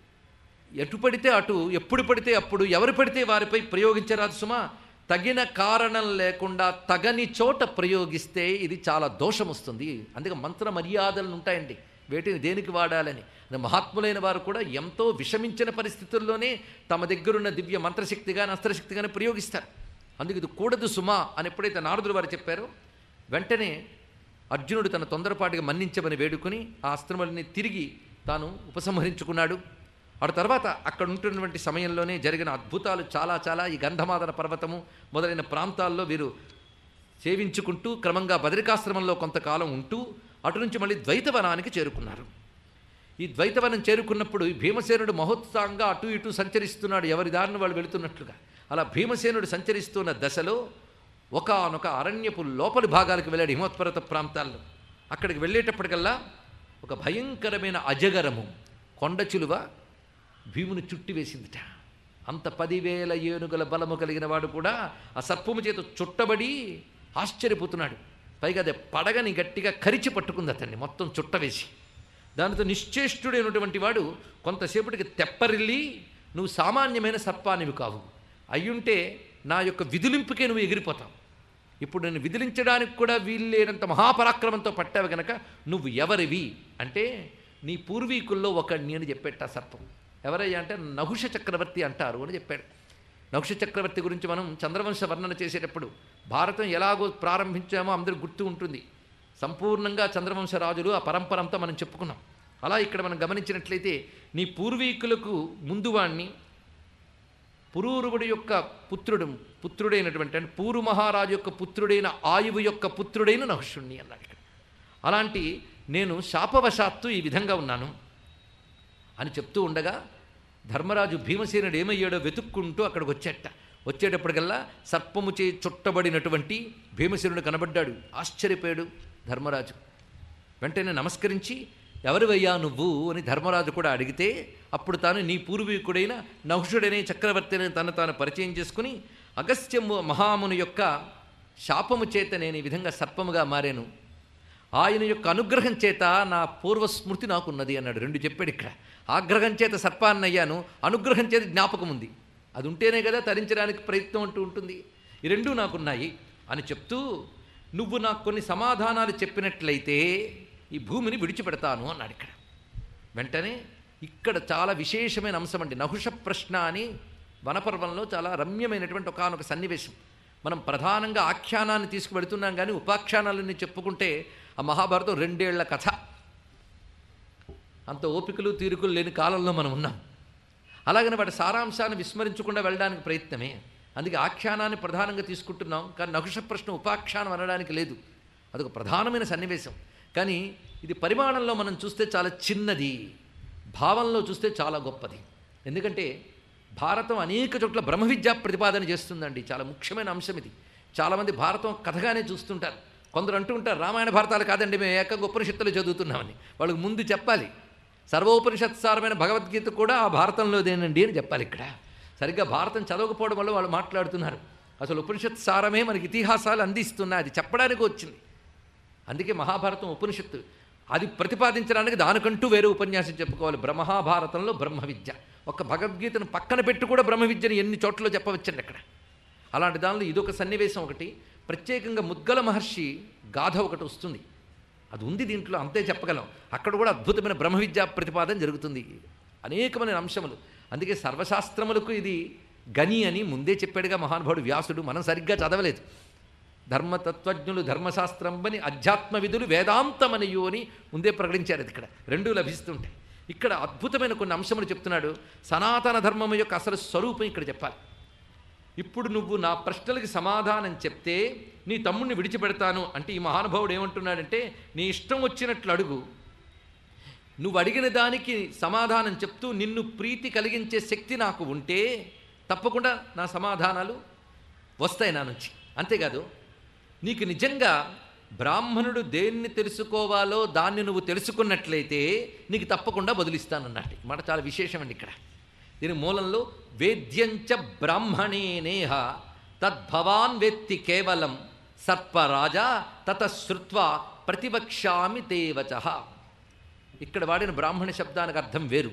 S1: ఎటు పడితే అటు ఎప్పుడు పడితే అప్పుడు ఎవరు పడితే వారిపై ప్రయోగించరాదు సుమా తగిన కారణం లేకుండా తగని చోట ప్రయోగిస్తే ఇది చాలా దోషం వస్తుంది అందుకే మంత్ర మర్యాదలు ఉంటాయండి వేటిని దేనికి వాడాలని అది మహాత్ములైన వారు కూడా ఎంతో విషమించిన పరిస్థితుల్లోనే తమ దగ్గరున్న దివ్య మంత్రశక్తి కానీ అస్త్రశక్తి కానీ ప్రయోగిస్తారు అందుకు ఇది కూడదు సుమా అని ఎప్పుడైతే నారదులు వారు చెప్పారో వెంటనే అర్జునుడు తన తొందరపాటుగా మన్నించమని వేడుకొని ఆ అస్త్రములని తిరిగి తాను ఉపసంహరించుకున్నాడు ఆ తర్వాత అక్కడ ఉంటున్నటువంటి సమయంలోనే జరిగిన అద్భుతాలు చాలా చాలా ఈ గంధమాదన పర్వతము మొదలైన ప్రాంతాల్లో వీరు సేవించుకుంటూ క్రమంగా బదరికాశ్రమంలో కొంతకాలం ఉంటూ అటు నుంచి మళ్ళీ ద్వైతవనానికి చేరుకున్నారు ఈ ద్వైతవనం చేరుకున్నప్పుడు ఈ భీమసేనుడు మహోత్సాహంగా అటు ఇటు సంచరిస్తున్నాడు ఎవరి దారిని వాళ్ళు వెళుతున్నట్లుగా అలా భీమసేనుడు సంచరిస్తున్న దశలో ఒకనొక అరణ్యపు లోపలి భాగాలకు వెళ్ళాడు హిమోత్పర్వత ప్రాంతాల్లో అక్కడికి వెళ్ళేటప్పటికల్లా ఒక భయంకరమైన అజగరము కొండ చిలువ భీముని చుట్టి వేసిందిట అంత పదివేల ఏనుగుల బలము కలిగిన వాడు కూడా ఆ సర్పము చేత చుట్టబడి ఆశ్చర్యపోతున్నాడు పైగా అదే పడగని గట్టిగా కరిచి పట్టుకుంది అతన్ని మొత్తం చుట్టవేసి దానితో నిశ్చేష్టుడైనటువంటి వాడు కొంతసేపటికి తెప్పరిల్లి నువ్వు సామాన్యమైన సర్పానివి కావు అయ్యుంటే నా యొక్క విదిలింపుకే నువ్వు ఎగిరిపోతావు ఇప్పుడు నేను విదిలించడానికి కూడా వీల్లేనంత మహాపరాక్రమంతో పట్టావు గనక నువ్వు ఎవరివి అంటే నీ పూర్వీకుల్లో ఒకడిని అని చెప్పేట ఆ సర్పం ఎవరయ్యా అంటే నహుష చక్రవర్తి అంటారు అని చెప్పాడు నహుష చక్రవర్తి గురించి మనం చంద్రవంశ వర్ణన చేసేటప్పుడు భారతం ఎలాగో ప్రారంభించామో అందరికి గుర్తు ఉంటుంది సంపూర్ణంగా చంద్రవంశ రాజులు ఆ పరంపరంతో మనం చెప్పుకున్నాం అలా ఇక్కడ మనం గమనించినట్లయితే నీ పూర్వీకులకు ముందు వాణ్ణి పురూరువుడి యొక్క పుత్రుడు పుత్రుడైనటువంటి అంటే పూరు మహారాజు యొక్క పుత్రుడైన ఆయువు యొక్క పుత్రుడైన నహుషుణ్ణి అన్నాడు ఇక్కడ అలాంటి నేను శాపవశాత్తు ఈ విధంగా ఉన్నాను అని చెప్తూ ఉండగా ధర్మరాజు భీమసేనుడు ఏమయ్యాడో వెతుక్కుంటూ అక్కడికి వచ్చేట వచ్చేటప్పటికల్లా సర్పము చే చుట్టబడినటువంటి భీమసేనుడు కనబడ్డాడు ఆశ్చర్యపోయాడు ధర్మరాజు వెంటనే నమస్కరించి ఎవరివయ్యా నువ్వు అని ధర్మరాజు కూడా అడిగితే అప్పుడు తాను నీ పూర్వీకుడైన నహుషుడనే చక్రవర్తిని తను తాను పరిచయం చేసుకుని అగస్త్యము మహాముని యొక్క శాపము చేత నేను ఈ విధంగా సర్పముగా మారాను ఆయన యొక్క అనుగ్రహం చేత నా పూర్వస్మృతి నాకున్నది అన్నాడు రెండు చెప్పాడు ఇక్కడ ఆగ్రహం చేత సర్పాన్ని అయ్యాను అనుగ్రహం చేత జ్ఞాపకం ఉంది అది ఉంటేనే కదా తరించడానికి ప్రయత్నం అంటూ ఉంటుంది ఈ రెండూ నాకున్నాయి అని చెప్తూ నువ్వు నాకు కొన్ని సమాధానాలు చెప్పినట్లయితే ఈ భూమిని విడిచిపెడతాను అన్నాడు ఇక్కడ వెంటనే ఇక్కడ చాలా విశేషమైన అంశం అండి నహుష ప్రశ్న అని వనపర్వంలో చాలా రమ్యమైనటువంటి ఒకనొక సన్నివేశం మనం ప్రధానంగా ఆఖ్యానాన్ని తీసుకువెడుతున్నాం కానీ ఉపాఖ్యానాలని చెప్పుకుంటే ఆ మహాభారతం రెండేళ్ల కథ అంత ఓపికలు తీరుకులు లేని కాలంలో మనం ఉన్నాం అలాగని వాటి సారాంశాన్ని విస్మరించకుండా వెళ్ళడానికి ప్రయత్నమే అందుకే ఆఖ్యానాన్ని ప్రధానంగా తీసుకుంటున్నాం కానీ నకుష ప్రశ్న ఉపాఖ్యానం అనడానికి లేదు అదొక ప్రధానమైన సన్నివేశం కానీ ఇది పరిమాణంలో మనం చూస్తే చాలా చిన్నది భావంలో చూస్తే చాలా గొప్పది ఎందుకంటే భారతం అనేక చోట్ల బ్రహ్మ విద్యా ప్రతిపాదన చేస్తుందండి చాలా ముఖ్యమైన అంశం ఇది చాలామంది భారతం కథగానే చూస్తుంటారు కొందరు అంటూ ఉంటారు రామాయణ భారతాలు కాదండి మేము ఏకంగా ఉపనిషత్తులు చదువుతున్నామని వాళ్ళకి ముందు చెప్పాలి సర్వోపనిషత్సారమైన భగవద్గీత కూడా ఆ భారతంలోదేనండి అని చెప్పాలి ఇక్కడ సరిగ్గా భారతం చదవకపోవడం వల్ల వాళ్ళు మాట్లాడుతున్నారు అసలు ఉపనిషత్ సారమే మనకి ఇతిహాసాలు అందిస్తున్నాయి అది చెప్పడానికి వచ్చింది అందుకే మహాభారతం ఉపనిషత్తు అది ప్రతిపాదించడానికి దానికంటూ వేరే ఉపన్యాసం చెప్పుకోవాలి బ్రహ్మహాభారతంలో బ్రహ్మ విద్య ఒక భగవద్గీతను పక్కన పెట్టి కూడా బ్రహ్మ విద్యను ఎన్ని చోట్ల చెప్పవచ్చండి అక్కడ అలాంటి దానిలో ఇదొక సన్నివేశం ఒకటి ప్రత్యేకంగా ముద్గల మహర్షి గాథ ఒకటి వస్తుంది అది ఉంది దీంట్లో అంతే చెప్పగలం అక్కడ కూడా అద్భుతమైన బ్రహ్మ విద్యా ప్రతిపాదన జరుగుతుంది అనేకమైన అంశములు అందుకే సర్వశాస్త్రములకు ఇది గని అని ముందే చెప్పాడుగా మహానుభావుడు వ్యాసుడు మనం సరిగ్గా చదవలేదు ధర్మతత్వజ్ఞులు ధర్మశాస్త్రంబని అధ్యాత్మ విధులు వేదాంతమనియు అని ముందే ప్రకటించారు అది ఇక్కడ రెండూ లభిస్తుంటాయి ఇక్కడ అద్భుతమైన కొన్ని అంశములు చెప్తున్నాడు సనాతన ధర్మం యొక్క అసలు స్వరూపం ఇక్కడ చెప్పాలి ఇప్పుడు నువ్వు నా ప్రశ్నలకి సమాధానం చెప్తే నీ తమ్ముడిని విడిచిపెడతాను అంటే ఈ మహానుభావుడు ఏమంటున్నాడంటే నీ ఇష్టం వచ్చినట్లు అడుగు నువ్వు అడిగిన దానికి సమాధానం చెప్తూ నిన్ను ప్రీతి కలిగించే శక్తి నాకు ఉంటే తప్పకుండా నా సమాధానాలు వస్తాయి నా నుంచి అంతేకాదు నీకు నిజంగా బ్రాహ్మణుడు దేన్ని తెలుసుకోవాలో దాన్ని నువ్వు తెలుసుకున్నట్లయితే నీకు తప్పకుండా బదులిస్తానన్నట్టు ఈ మాట చాలా విశేషం అండి ఇక్కడ దీని మూలంలో వేద్యంచ బ్రాహ్మణే నేహ తద్భవాన్ వేత్తి కేవలం సర్పరాజా తత శ్రుత్వా ప్రతివక్ష్యామి తేవచ ఇక్కడ వాడిన బ్రాహ్మణ శబ్దానికి అర్థం వేరు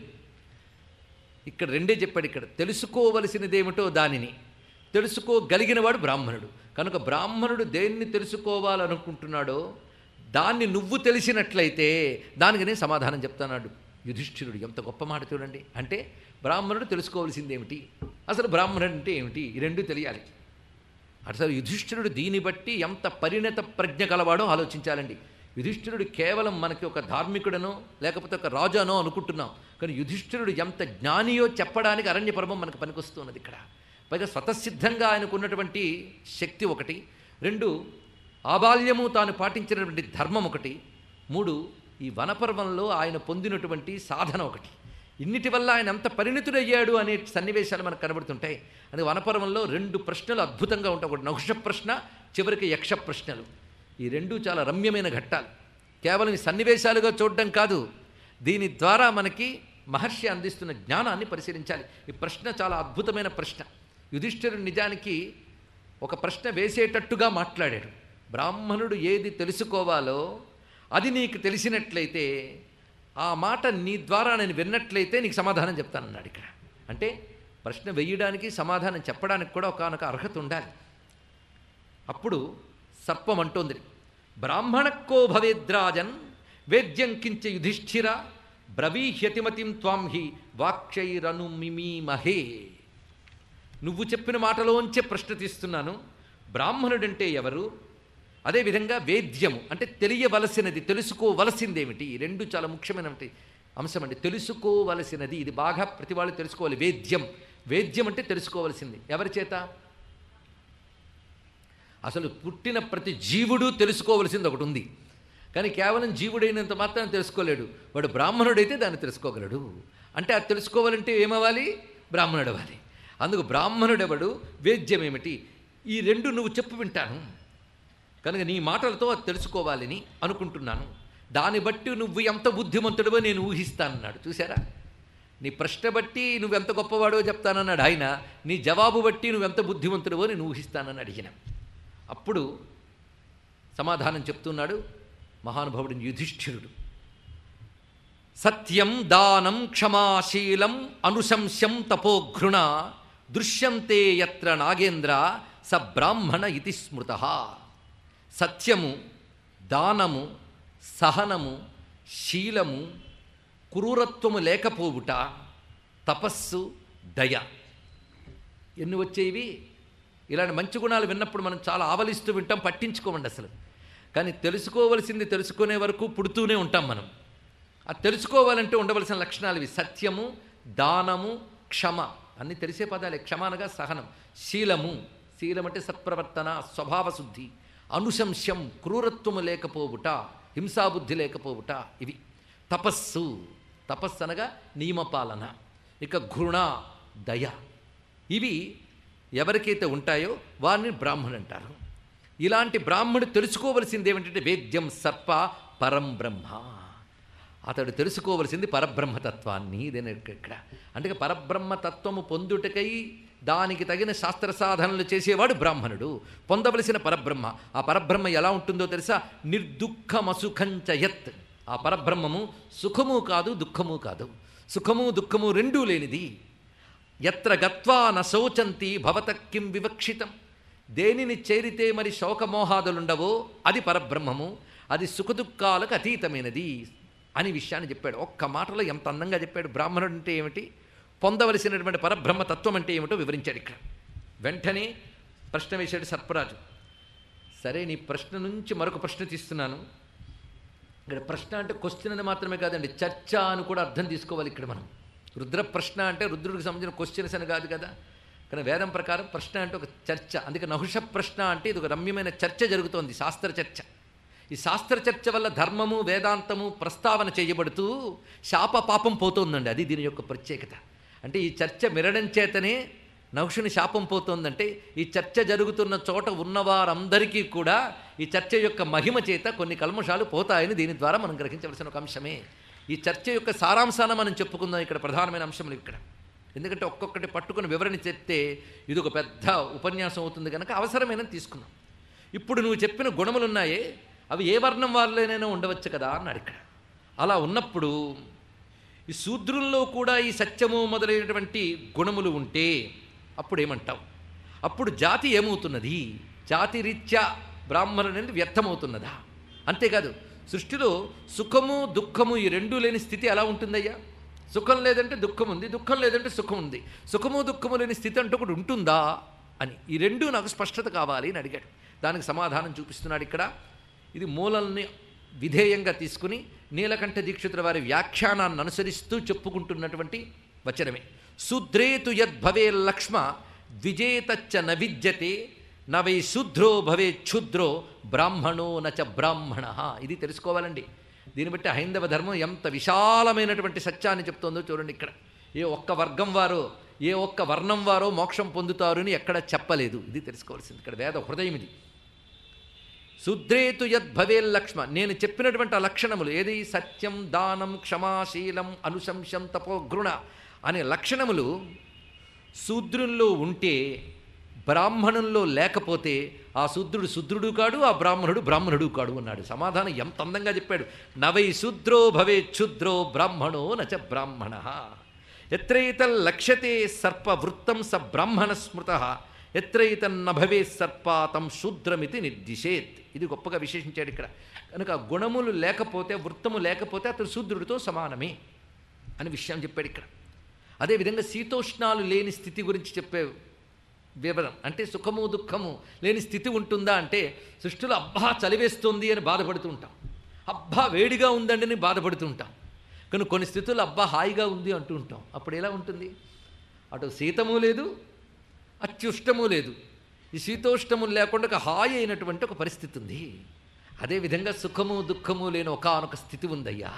S1: ఇక్కడ రెండే చెప్పాడు ఇక్కడ తెలుసుకోవలసినదేమిటో దానిని తెలుసుకోగలిగినవాడు బ్రాహ్మణుడు కనుక బ్రాహ్మణుడు దేన్ని తెలుసుకోవాలనుకుంటున్నాడో దాన్ని నువ్వు తెలిసినట్లయితే దానికి నేను సమాధానం చెప్తాన్నాడు యుధిష్ఠిరుడు ఎంత గొప్ప మాట చూడండి అంటే బ్రాహ్మణుడు తెలుసుకోవాల్సింది ఏమిటి అసలు బ్రాహ్మణుడు అంటే ఏమిటి ఈ రెండు తెలియాలి అసలు యుధిష్ఠిరుడు దీన్ని బట్టి ఎంత పరిణత ప్రజ్ఞ కలవాడో ఆలోచించాలండి యుధిష్ఠిరుడు కేవలం మనకి ఒక ధార్మికుడనో లేకపోతే ఒక రాజు అనో అనుకుంటున్నాం కానీ యుధిష్ఠిరుడు ఎంత జ్ఞానియో చెప్పడానికి అరణ్య పర్వం మనకు పనికొస్తున్నది ఇక్కడ పైగా స్వతసిద్ధంగా ఆయనకు ఉన్నటువంటి శక్తి ఒకటి రెండు ఆబాల్యము తాను పాటించినటువంటి ధర్మం ఒకటి మూడు ఈ వనపర్వంలో ఆయన పొందినటువంటి సాధన ఒకటి ఇన్నిటి వల్ల ఆయన ఎంత పరిణితుడయ్యాడు అనే సన్నివేశాలు మనకు కనబడుతుంటాయి అది వనపర్వంలో రెండు ప్రశ్నలు అద్భుతంగా ఉంటాయి ఒకటి నహుష ప్రశ్న చివరికి యక్ష ప్రశ్నలు ఈ రెండు చాలా రమ్యమైన ఘట్టాలు కేవలం ఈ సన్నివేశాలుగా చూడడం కాదు దీని ద్వారా మనకి మహర్షి అందిస్తున్న జ్ఞానాన్ని పరిశీలించాలి ఈ ప్రశ్న చాలా అద్భుతమైన ప్రశ్న యుధిష్ఠిరుడు నిజానికి ఒక ప్రశ్న వేసేటట్టుగా మాట్లాడాడు బ్రాహ్మణుడు ఏది తెలుసుకోవాలో అది నీకు తెలిసినట్లయితే ఆ మాట నీ ద్వారా నేను విన్నట్లయితే నీకు సమాధానం చెప్తానన్నాడు ఇక్కడ అంటే ప్రశ్న వేయడానికి సమాధానం చెప్పడానికి కూడా ఒకనొక అర్హత ఉండాలి అప్పుడు సర్పం అంటోంది బ్రాహ్మణక్కో భవేద్రాజన్ వేద్యం కించ యుధిష్ఠిర బ్రవీహ్యతిమతిం త్వాం హి వాక్షైరను మిమీమహే నువ్వు చెప్పిన మాటలోంచే ప్రశ్న తీస్తున్నాను బ్రాహ్మణుడంటే ఎవరు అదేవిధంగా వేద్యము అంటే తెలియవలసినది తెలుసుకోవలసిందేమిటి ఈ రెండు చాలా ముఖ్యమైనటువంటి అంశం అండి తెలుసుకోవలసినది ఇది బాగా ప్రతి వాళ్ళు తెలుసుకోవాలి వేద్యం వేద్యం అంటే తెలుసుకోవలసింది ఎవరి చేత అసలు పుట్టిన ప్రతి జీవుడు తెలుసుకోవలసింది ఒకటి ఉంది కానీ కేవలం జీవుడైనంత మాత్రం తెలుసుకోలేడు వాడు బ్రాహ్మణుడైతే దాన్ని తెలుసుకోగలడు అంటే అది తెలుసుకోవాలంటే ఏమవ్వాలి బ్రాహ్మణుడు అవ్వాలి అందుకు బ్రాహ్మణుడెవడు వేద్యం ఏమిటి ఈ రెండు నువ్వు చెప్పు వింటాను కనుక నీ మాటలతో అది తెలుసుకోవాలని అనుకుంటున్నాను దాన్ని బట్టి నువ్వు ఎంత బుద్ధిమంతుడివో నేను ఊహిస్తానన్నాడు చూసారా నీ ప్రశ్న బట్టి నువ్వెంత గొప్పవాడో చెప్తానన్నాడు ఆయన నీ జవాబు బట్టి నువ్వెంత బుద్ధిమంతుడివో నేను ఊహిస్తానని అడిగిన అప్పుడు సమాధానం చెప్తున్నాడు మహానుభావుడు యుధిష్ఠిరుడు సత్యం దానం క్షమాశీలం అనుశంస్యం తపోఘృణ దృశ్యంతే యత్ర నాగేంద్ర స బ్రాహ్మణ ఇతి స్మృత సత్యము దానము సహనము శీలము క్రూరత్వము లేకపోవుట తపస్సు దయ ఎన్ని వచ్చేవి ఇలాంటి మంచి గుణాలు విన్నప్పుడు మనం చాలా ఆవలిస్తూ వింటాం పట్టించుకోమండి అసలు కానీ తెలుసుకోవలసింది తెలుసుకునే వరకు పుడుతూనే ఉంటాం మనం అది తెలుసుకోవాలంటే ఉండవలసిన లక్షణాలు ఇవి సత్యము దానము క్షమ అన్ని తెలిసే పదాలే క్షమ అనగా సహనం శీలము శీలం అంటే సత్ప్రవర్తన స్వభావశుద్ధి అనుశంస్యం క్రూరత్వము లేకపోవుట హింసాబుద్ధి లేకపోవుట ఇవి తపస్సు తపస్సు అనగా నియమపాలన ఇక ఘృణ దయ ఇవి ఎవరికైతే ఉంటాయో వారిని బ్రాహ్మణుడు అంటారు ఇలాంటి బ్రాహ్మణుడు తెలుసుకోవలసింది ఏమిటంటే వేద్యం సర్ప పరం బ్రహ్మ అతడు తెలుసుకోవలసింది పరబ్రహ్మతత్వాన్ని ఇదేనా ఇక్కడ అంటే పరబ్రహ్మతత్వము పొందుటకై దానికి తగిన శాస్త్ర సాధనలు చేసేవాడు బ్రాహ్మణుడు పొందవలసిన పరబ్రహ్మ ఆ పరబ్రహ్మ ఎలా ఉంటుందో తెలుసా నిర్దుఃఖమసుఖంచ యత్ ఆ పరబ్రహ్మము సుఖము కాదు దుఃఖము కాదు సుఖము దుఃఖము రెండూ లేనిది ఎత్ర గత్వా న శోచంతి భవత కిం వివక్షితం దేనిని చేరితే మరి శోకమోహాదులుండవో అది పరబ్రహ్మము అది సుఖదుఖాలకు అతీతమైనది అని విషయాన్ని చెప్పాడు ఒక్క మాటలో ఎంత అందంగా చెప్పాడు బ్రాహ్మణుడు అంటే ఏమిటి పొందవలసినటువంటి పరబ్రహ్మ తత్వం అంటే ఏమిటో వివరించాడు ఇక్కడ వెంటనే ప్రశ్న వేశాడు సర్పరాజు సరే నీ ప్రశ్న నుంచి మరొక ప్రశ్న తీస్తున్నాను ఇక్కడ ప్రశ్న అంటే క్వశ్చన్ అని మాత్రమే కాదండి చర్చ అని కూడా అర్థం తీసుకోవాలి ఇక్కడ మనం రుద్ర ప్రశ్న అంటే రుద్రుడికి సంబంధించిన క్వశ్చన్స్ అని కాదు కదా కానీ వేదం ప్రకారం ప్రశ్న అంటే ఒక చర్చ అందుకే నహుష ప్రశ్న అంటే ఇది ఒక రమ్యమైన చర్చ జరుగుతోంది శాస్త్ర చర్చ ఈ శాస్త్ర చర్చ వల్ల ధర్మము వేదాంతము ప్రస్తావన చేయబడుతూ శాప పాపం పోతోందండి అది దీని యొక్క ప్రత్యేకత అంటే ఈ చర్చ మిరడం చేతనే నహుషుని శాపం పోతోందంటే ఈ చర్చ జరుగుతున్న చోట ఉన్నవారందరికీ కూడా ఈ చర్చ యొక్క మహిమ చేత కొన్ని కల్మషాలు పోతాయని దీని ద్వారా మనం గ్రహించవలసిన ఒక అంశమే ఈ చర్చ యొక్క సారాంశాన్ని మనం చెప్పుకుందాం ఇక్కడ ప్రధానమైన అంశములు ఇక్కడ ఎందుకంటే ఒక్కొక్కటి పట్టుకుని వివరణ చెప్తే ఇది ఒక పెద్ద ఉపన్యాసం అవుతుంది కనుక అవసరమైన తీసుకుందాం ఇప్పుడు నువ్వు చెప్పిన గుణములున్నాయే అవి ఏ వర్ణం వాళ్ళైనా ఉండవచ్చు కదా అన్నాడు ఇక్కడ అలా ఉన్నప్పుడు ఈ శూద్రుల్లో కూడా ఈ సత్యము మొదలైనటువంటి గుణములు ఉంటే అప్పుడు ఏమంటావు అప్పుడు జాతి ఏమవుతున్నది జాతి రీత్యా బ్రాహ్మణుని వ్యర్థమవుతున్నదా అంతేకాదు సృష్టిలో సుఖము దుఃఖము ఈ రెండూ లేని స్థితి ఎలా ఉంటుందయ్యా సుఖం లేదంటే దుఃఖం ఉంది దుఃఖం లేదంటే సుఖం ఉంది సుఖము దుఃఖము లేని స్థితి అంటూ ఒకటి ఉంటుందా అని ఈ రెండు నాకు స్పష్టత కావాలి అని అడిగాడు దానికి సమాధానం చూపిస్తున్నాడు ఇక్కడ ఇది మూలల్ని విధేయంగా తీసుకుని నీలకంఠ దీక్షితుల వారి వ్యాఖ్యానాన్ని అనుసరిస్తూ చెప్పుకుంటున్నటువంటి వచనమే శూద్రేతు యద్భవే లక్ష్మ ద్విజేతచ్చ న విద్యతే నవై శూద్రో భవే క్షుద్రో బ్రాహ్మణో నచ బ్రాహ్మణ ఇది తెలుసుకోవాలండి దీన్ని బట్టి హైందవ ధర్మం ఎంత విశాలమైనటువంటి సత్యాన్ని చెప్తోందో చూడండి ఇక్కడ ఏ ఒక్క వర్గం వారో ఏ ఒక్క వర్ణం వారో మోక్షం పొందుతారు అని ఎక్కడ చెప్పలేదు ఇది తెలుసుకోవాల్సింది ఇక్కడ వేద హృదయం ఇది శుద్రేతు యద్భవేల్ లక్ష్మ నేను చెప్పినటువంటి ఆ లక్షణములు ఏది సత్యం దానం క్షమాశీలం అనుశంసం తపోగృణ అనే లక్షణములు శూద్రుల్లో ఉంటే బ్రాహ్మణంలో లేకపోతే ఆ శూద్రుడు శూద్రుడు కాడు ఆ బ్రాహ్మణుడు బ్రాహ్మణుడు కాడు అన్నాడు సమాధానం ఎంత అందంగా చెప్పాడు నవై శూద్రో భవే క్షుద్రో బ్రాహ్మణో నచ బ్రాహ్మణ ఎత్రైతల్లక్ష్యతే సర్ప వృత్తం స బ్రాహ్మణ స్మృత ఎత్రైతన్న భవే సర్ప తం శూద్రమితి నిర్దిశేత్ ఇది గొప్పగా విశేషించాడు ఇక్కడ కనుక గుణములు లేకపోతే వృత్తము లేకపోతే అతడు శూద్రుడితో సమానమే అని విషయం చెప్పాడు ఇక్కడ అదేవిధంగా శీతోష్ణాలు లేని స్థితి గురించి చెప్పే వివరం అంటే సుఖము దుఃఖము లేని స్థితి ఉంటుందా అంటే సృష్టిలో అబ్బా చలివేస్తుంది అని బాధపడుతూ ఉంటాం అబ్బా వేడిగా ఉందండి అని బాధపడుతూ ఉంటాం కానీ కొన్ని స్థితుల్లో అబ్బా హాయిగా ఉంది అంటూ ఉంటాం అప్పుడు ఎలా ఉంటుంది అటు శీతము లేదు అత్యుష్టము లేదు ఈ శీతోష్టము లేకుండా ఒక హాయి అయినటువంటి ఒక పరిస్థితి ఉంది అదేవిధంగా సుఖము దుఃఖము లేని ఒకనొక స్థితి ఉందయ్యా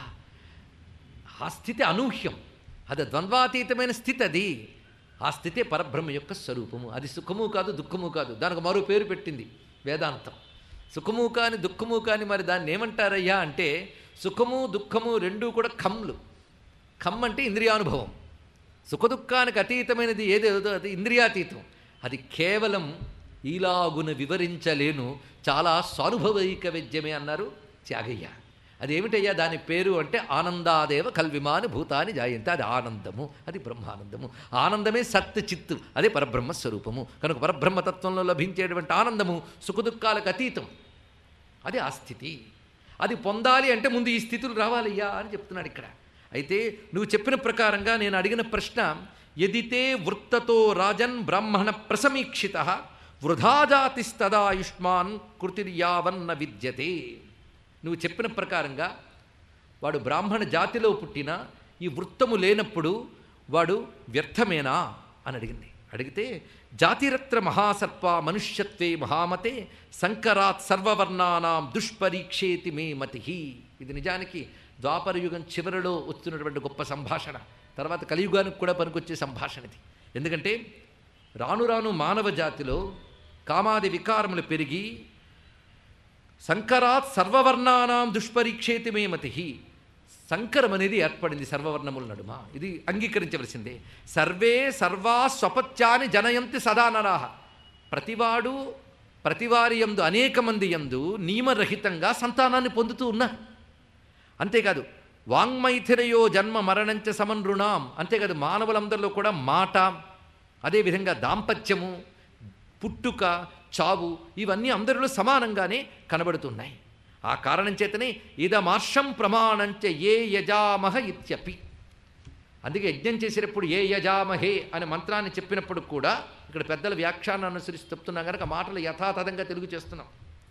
S1: ఆ స్థితి అనూహ్యం అది ద్వంద్వాతీతమైన స్థితి అది ఆ స్థితే పరబ్రహ్మ యొక్క స్వరూపము అది సుఖము కాదు దుఃఖము కాదు దానికి మరో పేరు పెట్టింది వేదాంతం సుఖము కాని దుఃఖము కాని మరి దాన్ని ఏమంటారయ్యా అంటే సుఖము దుఃఖము రెండూ కూడా ఖమ్లు ఖమ్ అంటే ఇంద్రియానుభవం సుఖదుఖానికి అతీతమైనది ఏదేదో అది ఇంద్రియాతీతం అది కేవలం ఈలాగున వివరించలేను చాలా స్వానుభవైక విద్యమే అన్నారు త్యాగయ్య అదేమిటయ్యా దాని పేరు అంటే ఆనందాదేవ కల్విమాని భూతాని జాయంతే అది ఆనందము అది బ్రహ్మానందము ఆనందమే సత్ చిత్తు అదే పరబ్రహ్మ స్వరూపము కనుక పరబ్రహ్మతత్వంలో లభించేటువంటి ఆనందము సుఖదుఖాలకు అతీతం అది ఆ స్థితి అది పొందాలి అంటే ముందు ఈ స్థితులు రావాలయ్యా అని చెప్తున్నాడు ఇక్కడ అయితే నువ్వు చెప్పిన ప్రకారంగా నేను అడిగిన ప్రశ్న ఎదితే వృత్తతో రాజన్ బ్రాహ్మణ ప్రసమీక్షిత వృధాజాతిస్తదాయుష్మాన్ కృతిర్యావన్న విద్యతే నువ్వు చెప్పిన ప్రకారంగా వాడు బ్రాహ్మణ జాతిలో పుట్టిన ఈ వృత్తము లేనప్పుడు వాడు వ్యర్థమేనా అని అడిగింది అడిగితే జాతిరత్ర మహాసర్ప మనుష్యత్వే మహామతే సంకరాత్ సర్వవర్ణానాం దుష్పరీక్షేతి మే మతి ఇది నిజానికి ద్వాపరయుగం చివరిలో వస్తున్నటువంటి గొప్ప సంభాషణ తర్వాత కలియుగానికి కూడా పనికొచ్చే సంభాషణ ఇది ఎందుకంటే రాను రాను మానవ జాతిలో కామాది వికారములు పెరిగి సంకరాత్ సర్వవర్ణానాం దుష్పరీక్షేతి మే మతి సంకరం అనేది ఏర్పడింది సర్వవర్ణముల నడుమ ఇది అంగీకరించవలసిందే సర్వే సర్వా స్వపత్యాన్ని జనయంతి సదా నరాహ ప్రతివాడు ప్రతివారి యందు అనేక మంది యందు నియమరహితంగా సంతానాన్ని పొందుతూ ఉన్నారు అంతేకాదు వాంగ్మైథిరయో జన్మ మరణంచ సమనృణాం అంతేకాదు మానవులందరిలో కూడా మాట అదేవిధంగా దాంపత్యము పుట్టుక చావు ఇవన్నీ అందరిలో సమానంగానే కనబడుతున్నాయి ఆ కారణం చేతనే ఇదమార్షం ప్రమాణంచ ఏ యజామహ ఇత్యపి అందుకే యజ్ఞం చేసేటప్పుడు ఏ యజామహే అనే మంత్రాన్ని చెప్పినప్పుడు కూడా ఇక్కడ పెద్దల వ్యాఖ్యానాన్ని అనుసరిస్తూ చెప్తున్నాం కనుక మాటలు యథాతథంగా తెలుగు చేస్తున్నాం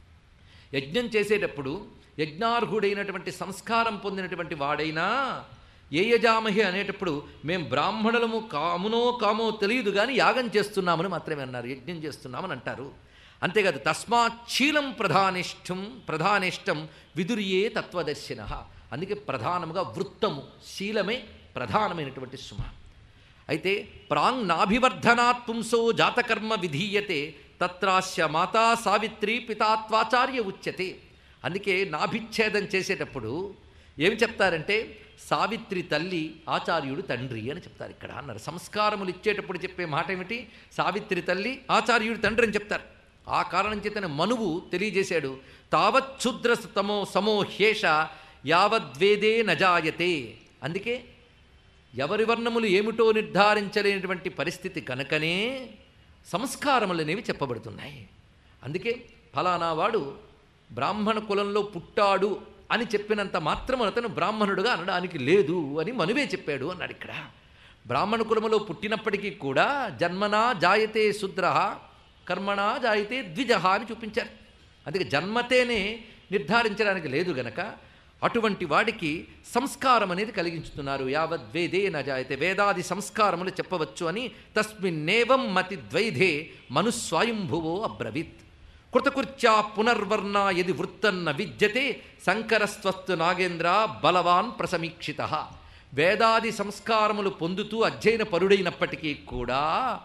S1: యజ్ఞం చేసేటప్పుడు యజ్ఞార్హుడైనటువంటి సంస్కారం పొందినటువంటి వాడైనా ఏ యజామహి అనేటప్పుడు మేము బ్రాహ్మణులము కామునో కామో తెలియదు కానీ యాగం చేస్తున్నామని మాత్రమే అన్నారు యజ్ఞం చేస్తున్నామని అంటారు అంతేకాదు తస్మాత్ శీలం ప్రధానిష్టం ప్రధానిష్టం విదుర్యే తత్వదర్శిన అందుకే ప్రధానముగా వృత్తము శీలమే ప్రధానమైనటువంటి సుమ అయితే ప్రాంగ్ నాభివర్ధనాత్ పుంసో జాతకర్మ విధీయతే తత్రాస్య మాతా సావిత్రి పితాత్వాచార్య ఉచ్యతే అందుకే నాభిచ్ఛేదం చేసేటప్పుడు ఏమి చెప్తారంటే సావిత్రి తల్లి ఆచార్యుడు తండ్రి అని చెప్తారు ఇక్కడ అన్నారు సంస్కారములు ఇచ్చేటప్పుడు చెప్పే మాట ఏమిటి సావిత్రి తల్లి ఆచార్యుడు తండ్రి అని చెప్తారు ఆ కారణం చేతనే మనువు తెలియజేశాడు తావచ్ఛుద్ర తమో సమోహేష యావద్వేదే నజాయతే అందుకే ఎవరి వర్ణములు ఏమిటో నిర్ధారించలేనటువంటి పరిస్థితి కనుకనే సంస్కారములు అనేవి చెప్పబడుతున్నాయి అందుకే ఫలానా వాడు బ్రాహ్మణ కులంలో పుట్టాడు అని చెప్పినంత మాత్రం అతను బ్రాహ్మణుడుగా అనడానికి లేదు అని మనువే చెప్పాడు అన్నాడు ఇక్కడ బ్రాహ్మణ కులములో పుట్టినప్పటికీ కూడా జన్మనా జాయతే శూద్ర కర్మణా జాయతే ద్విజహ అని చూపించారు అందుకే జన్మతేనే నిర్ధారించడానికి లేదు గనక అటువంటి వాడికి సంస్కారం అనేది కలిగించుతున్నారు యావద్వేదే నజాయతే వేదాది సంస్కారములు చెప్పవచ్చు అని తస్మిన్నేవం మతి ద్వైధే మనుస్వాయంభువో అబ్రవీత్ కృతకృత్యా పునర్వర్ణ యది వృత్తన్న విద్యతే శంకరస్వస్తు నాగేంద్ర బలవాన్ ప్రసమీక్షిత వేదాది సంస్కారములు పొందుతూ అధ్యయన పరుడైనప్పటికీ కూడా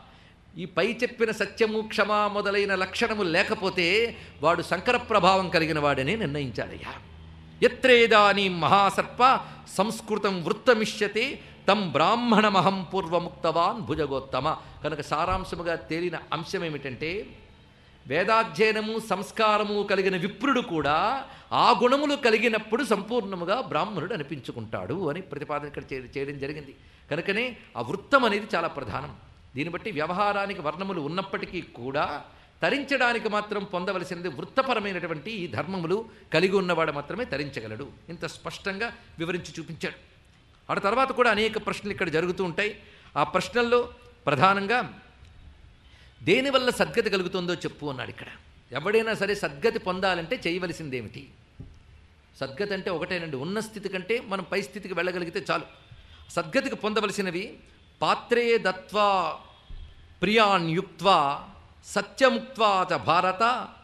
S1: ఈ పై చెప్పిన సత్యము క్షమ మొదలైన లక్షణములు లేకపోతే వాడు శంకర ప్రభావం కలిగిన వాడని నిర్ణయించాడయ్యా ఎత్రేదానీ మహాసర్ప సంస్కృతం వృత్తమిష్యతే తం బ్రాహ్మణమహం పూర్వముక్తవాన్ భుజగోత్తమ కనుక సారాంశముగా తేలిన అంశం ఏమిటంటే వేదాధ్యయనము సంస్కారము కలిగిన విప్రుడు కూడా ఆ గుణములు కలిగినప్పుడు సంపూర్ణముగా బ్రాహ్మణుడు అనిపించుకుంటాడు అని ప్రతిపాదన ఇక్కడ చే- చేయడం జరిగింది కనుకనే ఆ వృత్తం అనేది చాలా ప్రధానం దీన్ని బట్టి వ్యవహారానికి వర్ణములు ఉన్నప్పటికీ కూడా తరించడానికి మాత్రం పొందవలసినది వృత్తపరమైనటువంటి ఈ ధర్మములు కలిగి ఉన్నవాడు మాత్రమే తరించగలడు ఇంత స్పష్టంగా వివరించి చూపించాడు ఆ తర్వాత కూడా అనేక ప్రశ్నలు ఇక్కడ జరుగుతూ ఉంటాయి ఆ ప్రశ్నల్లో ప్రధానంగా దేనివల్ల సద్గతి కలుగుతుందో చెప్పు అన్నాడు ఇక్కడ ఎవడైనా సరే సద్గతి పొందాలంటే చేయవలసిందేమిటి సద్గతి అంటే ఒకటేనండి ఉన్న స్థితి కంటే మనం పై స్థితికి వెళ్ళగలిగితే చాలు సద్గతికి పొందవలసినవి పాత్రే దత్వా ప్రియాన్ యుక్త్వా సత్యముక్త్వా చ భారత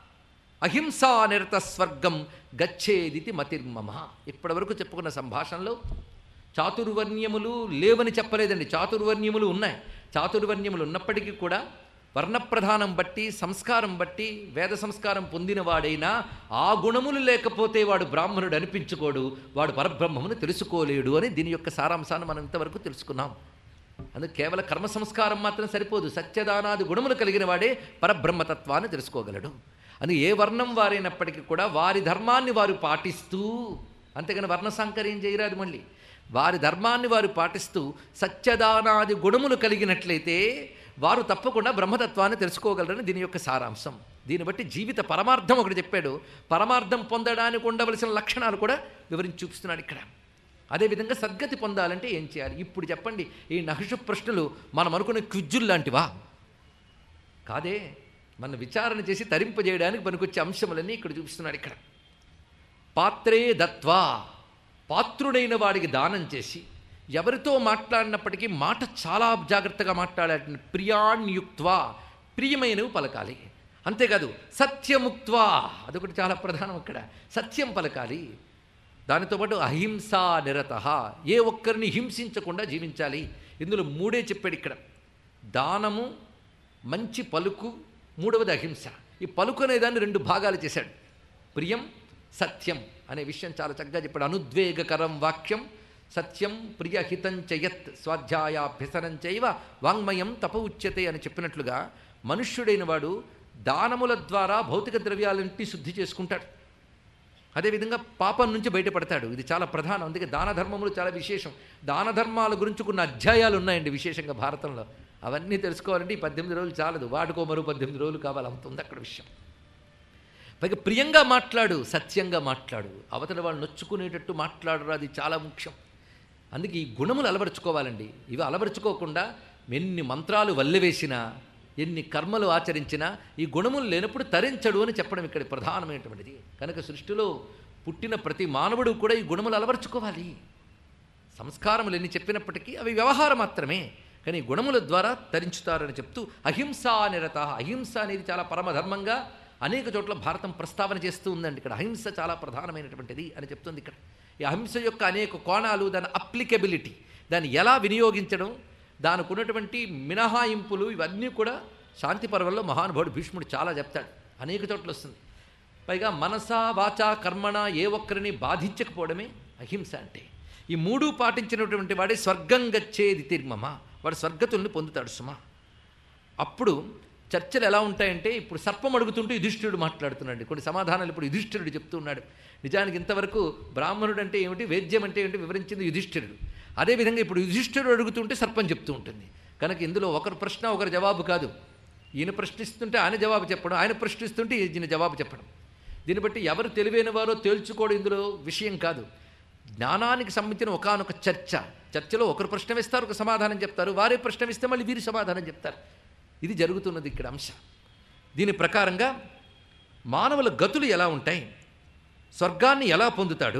S1: అహింసా నిరత స్వర్గం గచ్చేదితి మతిర్మమ ఇప్పటివరకు చెప్పుకున్న సంభాషణలో చాతుర్వర్ణ్యములు లేవని చెప్పలేదండి చాతుర్వర్ణ్యములు ఉన్నాయి చాతుర్వర్ణ్యములు ఉన్నప్పటికీ కూడా వర్ణప్రధానం బట్టి సంస్కారం బట్టి వేద సంస్కారం పొందినవాడైనా ఆ గుణములు లేకపోతే వాడు బ్రాహ్మణుడు అనిపించుకోడు వాడు పరబ్రహ్మమును తెలుసుకోలేడు అని దీని యొక్క సారాంశాన్ని మనం ఇంతవరకు తెలుసుకున్నాం అందుకు కేవలం కర్మ సంస్కారం మాత్రం సరిపోదు సత్యదానాది గుణములు కలిగిన వాడే పరబ్రహ్మతత్వాన్ని తెలుసుకోగలడు అని ఏ వర్ణం వారైనప్పటికీ కూడా వారి ధర్మాన్ని వారు పాటిస్తూ అంతేగాని వర్ణ సాంకర్యం చేయరాదు మళ్ళీ వారి ధర్మాన్ని వారు పాటిస్తూ సత్యదానాది గుణములు కలిగినట్లయితే వారు తప్పకుండా బ్రహ్మతత్వాన్ని తెలుసుకోగలరని దీని యొక్క సారాంశం దీన్ని బట్టి జీవిత పరమార్థం ఒకటి చెప్పాడు పరమార్థం పొందడానికి ఉండవలసిన లక్షణాలు కూడా వివరించి చూపిస్తున్నాడు ఇక్కడ అదేవిధంగా సద్గతి పొందాలంటే ఏం చేయాలి ఇప్పుడు చెప్పండి ఈ నహషు ప్రశ్నలు మనం అనుకునే క్విజ్జులు లాంటివా కాదే మన విచారణ చేసి తరింపజేయడానికి పనికొచ్చే అంశములన్నీ ఇక్కడ చూపిస్తున్నాడు ఇక్కడ పాత్రే దత్వా పాత్రుడైన వాడికి దానం చేసి ఎవరితో మాట్లాడినప్పటికీ మాట చాలా జాగ్రత్తగా మాట్లాడాలి ప్రియాణ్యుక్త్వా ప్రియమైనవి పలకాలి అంతేకాదు సత్యముక్త్వా అదొకటి చాలా ప్రధానం అక్కడ సత్యం పలకాలి దానితో పాటు అహింసా నిరత ఏ ఒక్కరిని హింసించకుండా జీవించాలి ఇందులో మూడే చెప్పాడు ఇక్కడ దానము మంచి పలుకు మూడవది అహింస ఈ పలుకు అనే దాన్ని రెండు భాగాలు చేశాడు ప్రియం సత్యం అనే విషయం చాలా చక్కగా చెప్పాడు అనుద్వేగకరం వాక్యం సత్యం ప్రియహితం చయత్ స్వాధ్యాయాభ్యసనం చైవ వాంగ్మయం తప ఉచ్యతే అని చెప్పినట్లుగా మనుష్యుడైన వాడు దానముల ద్వారా భౌతిక ద్రవ్యాలంటి శుద్ధి చేసుకుంటాడు అదేవిధంగా పాపం నుంచి బయటపడతాడు ఇది చాలా ప్రధానం అందుకే దాన ధర్మములు చాలా విశేషం దాన ధర్మాల గురించి కొన్ని అధ్యాయాలు ఉన్నాయండి విశేషంగా భారతంలో అవన్నీ తెలుసుకోవాలంటే ఈ పద్దెనిమిది రోజులు చాలదు వాడుకో మరో పద్దెనిమిది రోజులు కావాలి అంత ఉంది అక్కడ విషయం పైగా ప్రియంగా మాట్లాడు సత్యంగా మాట్లాడు అవతల వాళ్ళు నొచ్చుకునేటట్టు మాట్లాడరు అది చాలా ముఖ్యం అందుకే ఈ గుణములు అలవరుచుకోవాలండి ఇవి అలవరుచుకోకుండా ఎన్ని మంత్రాలు వల్లెవేసినా ఎన్ని కర్మలు ఆచరించినా ఈ గుణములు లేనప్పుడు తరించడు అని చెప్పడం ఇక్కడ ప్రధానమైనటువంటిది కనుక సృష్టిలో పుట్టిన ప్రతి మానవుడు కూడా ఈ గుణములు అలవరుచుకోవాలి సంస్కారములు ఎన్ని చెప్పినప్పటికీ అవి వ్యవహారం మాత్రమే కానీ ఈ గుణముల ద్వారా తరించుతారని చెప్తూ అహింసా నిరత అహింస అనేది చాలా పరమధర్మంగా అనేక చోట్ల భారతం ప్రస్తావన చేస్తూ ఉందండి ఇక్కడ అహింస చాలా ప్రధానమైనటువంటిది అని చెప్తుంది ఇక్కడ ఈ అహింస యొక్క అనేక కోణాలు దాని అప్లికబిలిటీ దాన్ని ఎలా వినియోగించడం దానికి ఉన్నటువంటి మినహాయింపులు ఇవన్నీ కూడా శాంతి పర్వంలో మహానుభావుడు భీష్ముడు చాలా చెప్తాడు అనేక చోట్ల వస్తుంది పైగా మనస వాచ కర్మణ ఏ ఒక్కరిని బాధించకపోవడమే అహింస అంటే ఈ మూడు పాటించినటువంటి వాడే స్వర్గం గచ్చేది తిర్మమ వాడు స్వర్గతుల్ని పొందుతాడు సుమా అప్పుడు చర్చలు ఎలా ఉంటాయంటే ఇప్పుడు సర్పం అడుగుతుంటూ యుధిష్ఠిరుడు మాట్లాడుతున్నాడు కొన్ని సమాధానాలు ఇప్పుడు యుధిష్ఠిరుడు చెప్తూ ఉన్నాడు నిజానికి ఇంతవరకు బ్రాహ్మణుడు అంటే ఏమిటి వేద్యం అంటే ఏమిటి వివరించింది యుధిష్ఠిరుడు అదేవిధంగా ఇప్పుడు యుధిష్ఠిరుడు అడుగుతుంటే సర్పం చెప్తూ ఉంటుంది కనుక ఇందులో ఒకరు ప్రశ్న ఒకరు జవాబు కాదు ఈయన ప్రశ్నిస్తుంటే ఆయన జవాబు చెప్పడం ఆయన ప్రశ్నిస్తుంటే ఈయన జవాబు చెప్పడం దీన్ని బట్టి ఎవరు తెలివైన వారో తేల్చుకోవడం ఇందులో విషయం కాదు జ్ఞానానికి సంబంధించిన ఒకనొక చర్చ చర్చలో ఒకరు ప్రశ్న వేస్తారు ఒక సమాధానం చెప్తారు వారే ప్రశ్న వేస్తే మళ్ళీ వీరి సమాధానం చెప్తారు ఇది జరుగుతున్నది ఇక్కడ అంశం దీని ప్రకారంగా మానవుల గతులు ఎలా ఉంటాయి స్వర్గాన్ని ఎలా పొందుతాడు